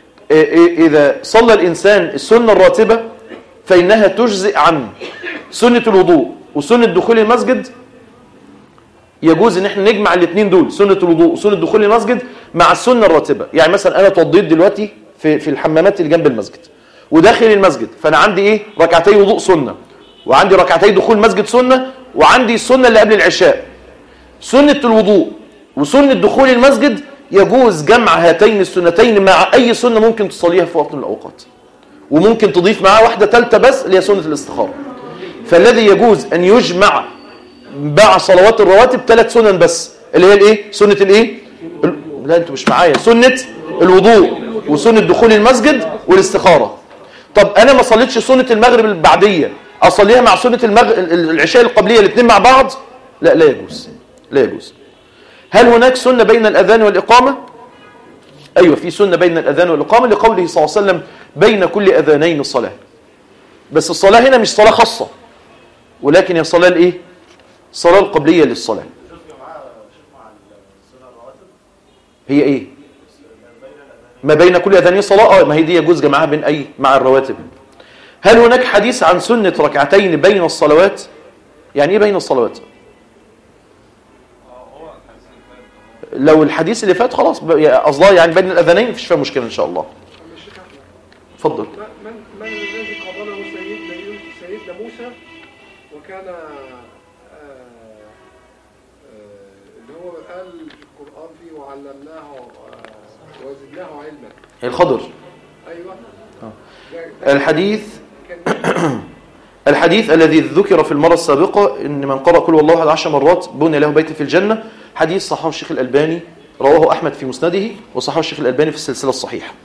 إذا صلى الإنسان السنة الراتبة فإنها تجزئ عن سنة الوضوء وسنة دخول المسجد يجوز ان احنا نجمع الاثنين دول سنة الوضوء وسنة دخول المسجد مع السنة الراتبة يعني مثلا انا اتوضيت دلوقتي في في الحمامات اللي جنب المسجد وداخل المسجد فانا عندي ايه ركعتي وضوء سنة وعندي ركعتي دخول المسجد سنة وعندي السنة اللي قبل العشاء سنة الوضوء وسنة دخول المسجد يجوز جمع هاتين السنتين مع اي سنة ممكن تصليها في وقت من الاوقات وممكن تضيف معاه واحدة ثالثه بس اللي هي سنة الاستخارة فالذي يجوز ان يجمع مع صلوات الرواتب ثلاث سنن بس اللي هي الايه سنه الايه لا انتوا مش معايا سنه الوضوء وسنه دخول المسجد والاستخاره طب انا ما صليتش سنه المغرب البعديه اصليها مع سنه المغ... العشاء القبليه الاثنين مع بعض لا لا يجوز لا يجوز هل هناك سنه بين الاذان والاقامه ايوه في سنه بين الاذان والاقامه لقوله صلى الله عليه وسلم بين كل اذانين صلاه بس الصلاه هنا مش صلاه خاصه ولكن هي صلاه الايه الصلاة القبلية للصلاة هي ايه ما بين كل اذانين صلاة اه ما هي دي يجوز جمعها بين اي مع الرواتب هل هناك حديث عن سنة ركعتين بين الصلوات يعني ايه بين الصلوات لو الحديث اللي فات خلاص قصدها يعني بين الاذانين مفيش فيها مشكله ان شاء الله اتفضل من من الذي قابله سيدنا سيدنا موسى وكان اللي هو قال في القرآن فيه وعلمناه وزدناه علما الخضر أيوة الحديث الحديث الذي ذكر في المرة السابقة إن من قرأ كل والله عشر مرات بني له بيت في الجنة حديث صححه الشيخ الألباني رواه أحمد في مسنده وصححه الشيخ الألباني في السلسلة الصحيحة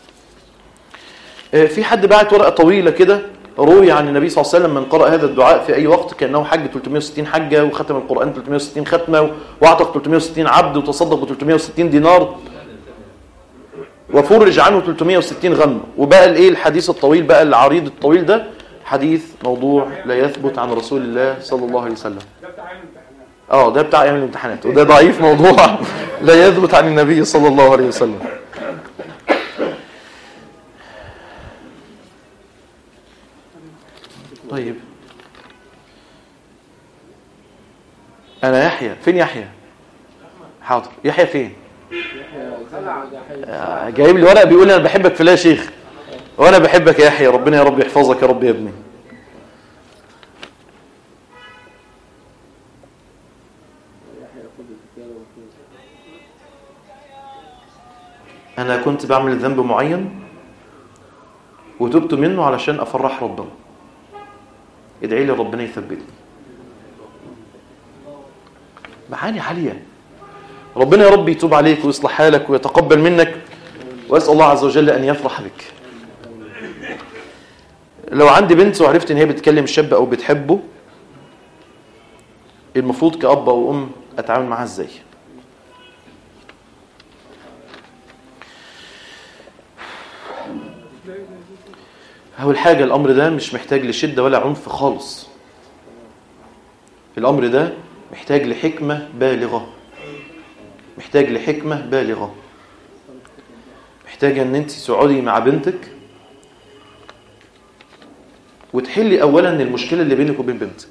في حد بعت ورقة طويلة كده روي عن النبي صلى الله عليه وسلم من قرأ هذا الدعاء في أي وقت كأنه حج 360 حجة وختم القرآن 360 ختمة وأعتق 360 عبد وتصدق ب 360 دينار وفرج عنه 360 غم وبقى الايه الحديث الطويل بقى العريض الطويل ده حديث موضوع لا يثبت عن رسول الله صلى الله عليه وسلم اه ده بتاع ايام الامتحانات وده ضعيف موضوع لا يثبت عن النبي صلى الله عليه وسلم طيب انا يحيى فين يحيى حاضر يحيى فين آه، جايب لي ورق بيقول لي انا بحبك في الله يا شيخ وانا بحبك يا يحيى ربنا يا رب يحفظك يا رب يا ابني انا كنت بعمل ذنب معين وتبت منه علشان افرح ربنا ادعي لي ربنا يثبتني معاني عاليه ربنا يا رب يتوب عليك ويصلح حالك ويتقبل منك واسال الله عز وجل ان يفرح بك لو عندي بنت وعرفت ان هي بتكلم شاب او بتحبه المفروض كأب او ام اتعامل معاها ازاي اول حاجه الامر ده مش محتاج لشده ولا عنف خالص الامر ده محتاج لحكمه بالغه محتاج لحكمه بالغه محتاجه ان انت تقعدي مع بنتك وتحلي اولا المشكله اللي بينك وبين بنتك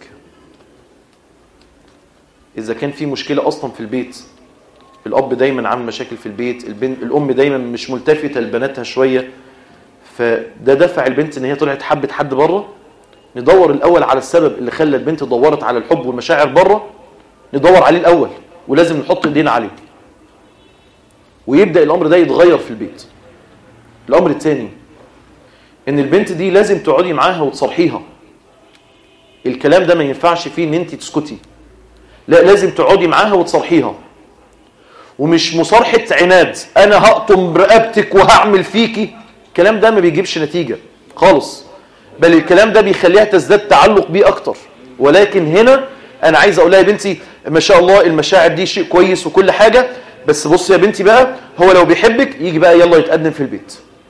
اذا كان في مشكله اصلا في البيت الاب دايما عامل مشاكل في البيت البنت الام دايما مش ملتفته لبناتها شويه فده دفع البنت ان هي طلعت حبت حد بره ندور الاول على السبب اللي خلى البنت دورت على الحب والمشاعر بره ندور عليه الاول ولازم نحط ايدينا عليه ويبدا الامر ده يتغير في البيت الامر الثاني ان البنت دي لازم تقعدي معاها وتصرحيها الكلام ده ما ينفعش فيه ان انت تسكتي لا لازم تقعدي معاها وتصرحيها ومش مصارحة عناد انا هقطم رقبتك وهعمل فيكي الكلام ده ما بيجيبش نتيجة خالص بل الكلام ده بيخليها تزداد تعلق بيه اكتر ولكن هنا انا عايز اقول لها يا بنتي ما شاء الله المشاعر دي شيء كويس وكل حاجة بس بص يا بنتي بقى هو لو بيحبك يجي بقى يلا يتقدم في البيت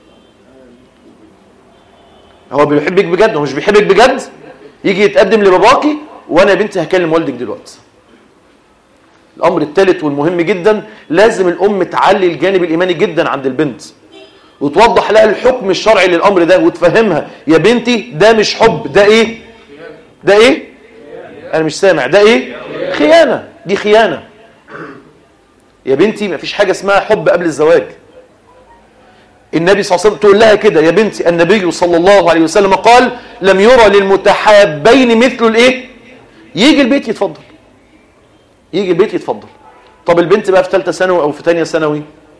هو بيحبك بجد هو مش بيحبك بجد يجي يتقدم لباباكي وانا يا بنتي هكلم والدك دلوقتي الامر الثالث والمهم جدا لازم الام تعلي الجانب الايماني جدا عند البنت وتوضح لها الحكم الشرعي للامر ده وتفهمها يا بنتي ده مش حب ده ايه ده ايه انا مش سامع ده ايه خيانه دي خيانه يا بنتي ما فيش حاجه اسمها حب قبل الزواج النبي صلى الله عليه وسلم تقول لها كده يا بنتي النبي صلى الله عليه وسلم قال لم يرى للمتحابين مثل الايه يجي البيت يتفضل يجي البيت يتفضل طب البنت بقى في ثالثه ثانوي او في ثانيه ثانوي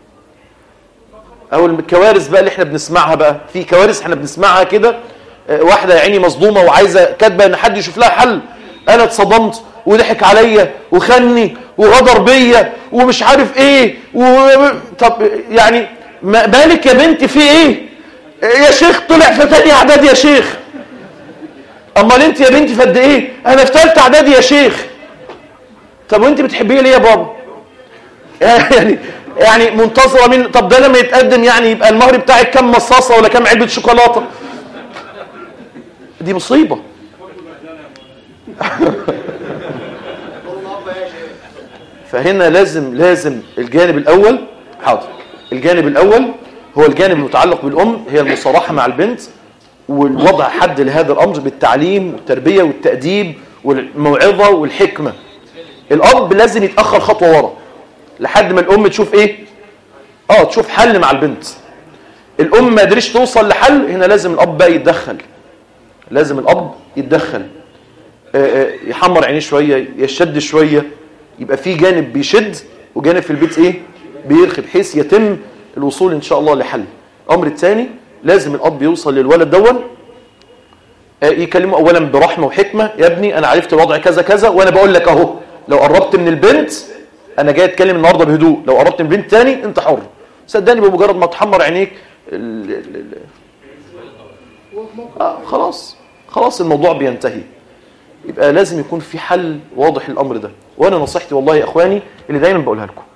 او الكوارث بقى اللي احنا بنسمعها بقى في كوارث احنا بنسمعها كده آه، واحده يا عيني مصدومه وعايزه كاتبه ان حد يشوف لها حل انا اتصدمت وضحك عليا وخني وغدر بيا ومش عارف ايه و... طب يعني ما بالك يا بنتي في ايه يا شيخ طلع في ثانيه اعداد يا شيخ امال انت يا بنتي في قد ايه انا في ثالثه اعدادي يا شيخ طب وانت بتحبيه ليه يا بابا يعني يعني منتظره من طب ده لما يتقدم يعني يبقى المهر بتاعك كام مصاصه ولا كام علبه شوكولاته دي مصيبه فهنا لازم لازم الجانب الاول حاضر الجانب الاول هو الجانب المتعلق بالام هي المصارحه مع البنت والوضع حد لهذا الامر بالتعليم والتربيه والتاديب والموعظه والحكمه الاب لازم يتاخر خطوه ورا لحد ما الام تشوف ايه اه تشوف حل مع البنت الام ما قدرتش توصل لحل هنا لازم الاب بقى يتدخل لازم الاب يتدخل آه، آه، يحمر عينيه شويه يشد شويه يبقى في جانب بيشد وجانب في البيت ايه بيرخي بحيث يتم الوصول ان شاء الله لحل الامر الثاني لازم الاب يوصل للولد دون آه، يكلمه اولا برحمه وحكمه يا ابني انا عرفت الوضع كذا كذا وانا بقول لك اهو لو قربت من البنت انا جاي اتكلم النهارده بهدوء لو قربت من البنت تاني انت حر صدقني بمجرد ما تحمر عينيك ال- ال- ال- آه خلاص خلاص الموضوع بينتهي يبقى لازم يكون في حل واضح للامر ده وانا نصيحتي والله يا اخواني اللي دايما بقولها لكم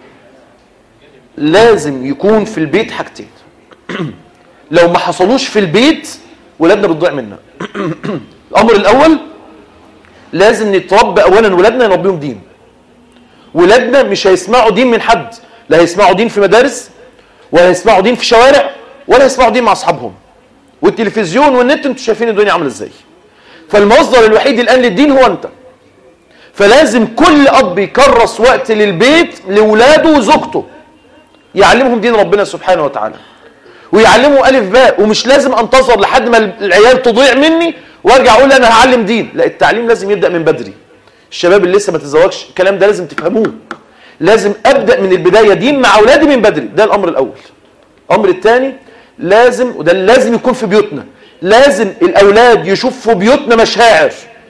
لازم يكون في البيت حاجتين لو ما حصلوش في البيت ولادنا بتضيع منا الامر الاول لازم نتربى اولا ولادنا نربيهم دين ولادنا مش هيسمعوا دين من حد لا هيسمعوا دين في مدارس ولا هيسمعوا دين في شوارع ولا هيسمعوا دين مع اصحابهم والتلفزيون والنت انتوا شايفين الدنيا عامله ازاي فالمصدر الوحيد الان للدين هو انت فلازم كل اب يكرس وقت للبيت لاولاده وزوجته يعلمهم دين ربنا سبحانه وتعالى ويعلموا الف باء ومش لازم انتظر لحد ما العيال تضيع مني وارجع اقول انا هعلم دين لا التعليم لازم يبدا من بدري الشباب اللي لسه ما تزوجش الكلام ده لازم تفهموه لازم ابدا من البدايه دين مع اولادي من بدري ده الامر الاول الامر الثاني لازم وده اللي لازم يكون في بيوتنا لازم الاولاد يشوفوا في بيوتنا مشاعر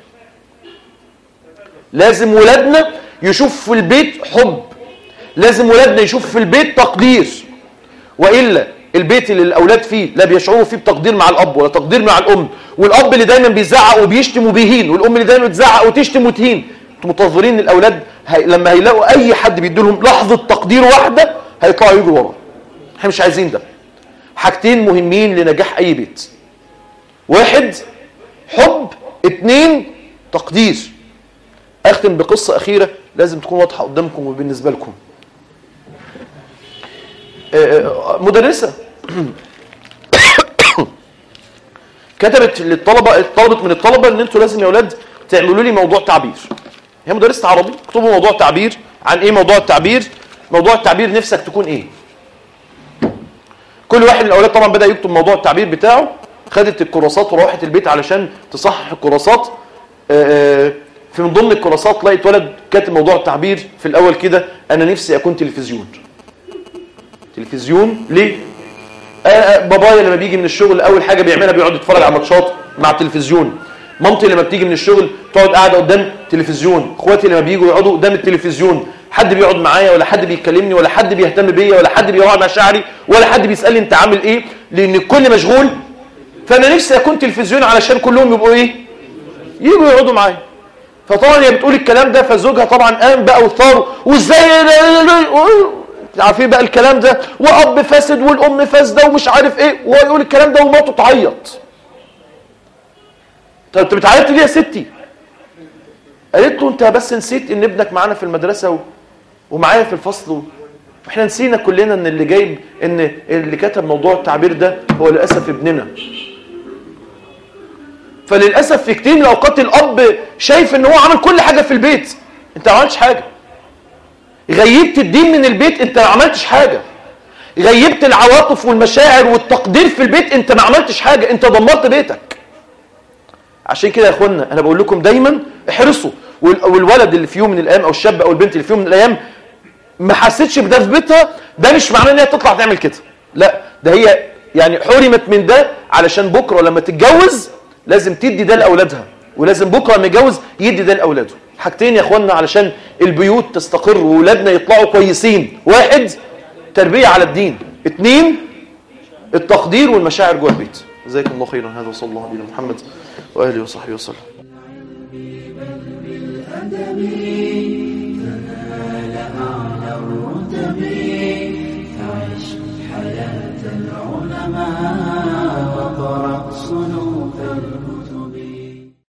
لازم ولادنا يشوف في البيت حب لازم ولادنا يشوف في البيت تقدير والا البيت اللي الاولاد فيه لا بيشعروا فيه بتقدير مع الاب ولا تقدير مع الام والاب اللي دايما بيزعق وبيشتم وبيهين والام اللي دايما بتزعق وتشتم وتهين انتوا منتظرين الاولاد هي... لما هيلاقوا اي حد بيدي لهم لحظه تقدير واحده هيطلعوا يجروا وراه احنا مش عايزين ده حاجتين مهمين لنجاح اي بيت واحد حب اتنين تقدير اختم بقصه اخيره لازم تكون واضحه قدامكم وبالنسبه لكم آه، آه، مدرسه كتبت للطلبه طلبت من الطلبه ان انتوا لازم يا اولاد تعملوا لي موضوع تعبير هي مدرسه عربي اكتبوا موضوع تعبير عن ايه موضوع التعبير موضوع التعبير نفسك تكون ايه كل واحد من الاولاد طبعا بدا يكتب موضوع التعبير بتاعه خدت الكراسات وروحت البيت علشان تصحح الكراسات آه، في من ضمن الكراسات لقيت ولد كاتب موضوع التعبير في الاول كده انا نفسي اكون تلفزيون تلفزيون ليه آه، آه، بابايا لما بيجي من الشغل اول حاجه بيعملها بيقعد يتفرج على ماتشات مع التلفزيون مامتي لما بتيجي من الشغل تقعد قاعده قدام تلفزيون اخواتي لما بييجوا يقعدوا قدام التلفزيون حد بيقعد معايا ولا حد بيكلمني ولا حد بيهتم بيا ولا حد بيراعي مشاعري ولا حد بيسالني انت عامل ايه لان الكل مشغول فانا نفسي اكون تلفزيون علشان كلهم يبقوا ايه يجوا يقعدوا معايا فطبعا هي بتقول الكلام ده فزوجها طبعا قام بقى وثار وازاي عارفين بقى الكلام ده واب فاسد والام فاسده ومش عارف ايه وهو يقول الكلام ده ومراته تعيط طب انت بتعيط ليه يا ستي قالت له انت بس نسيت ان ابنك معانا في المدرسه و... ومعايا في الفصل و... واحنا نسينا كلنا ان اللي جايب ان اللي كتب موضوع التعبير ده هو للاسف ابننا فللاسف في كتير من الاوقات الاب شايف ان هو عمل كل حاجه في البيت انت ما عملتش حاجه غيبت الدين من البيت انت ما عملتش حاجه غيبت العواطف والمشاعر والتقدير في البيت انت ما عملتش حاجه انت دمرت بيتك عشان كده يا اخوانا انا بقول لكم دايما احرصوا وال- والولد اللي في يوم من الايام او الشاب او البنت اللي في يوم من الايام ما حسيتش بده في بيتها ده مش معناه ان هي تطلع تعمل كده لا ده هي يعني حرمت من ده علشان بكره لما تتجوز لازم تدي ده لاولادها ولازم بكره لما يتجوز يدي ده لاولاده حاجتين يا اخوانا علشان البيوت تستقر واولادنا يطلعوا كويسين واحد تربيه على الدين اتنين التقدير والمشاعر جوه البيت جزاكم الله خيرا هذا وصلى الله على محمد واله وصحبه وسلم تنال أعلى الرتب فعش حياة العلماء وقرأ صنوف الكتب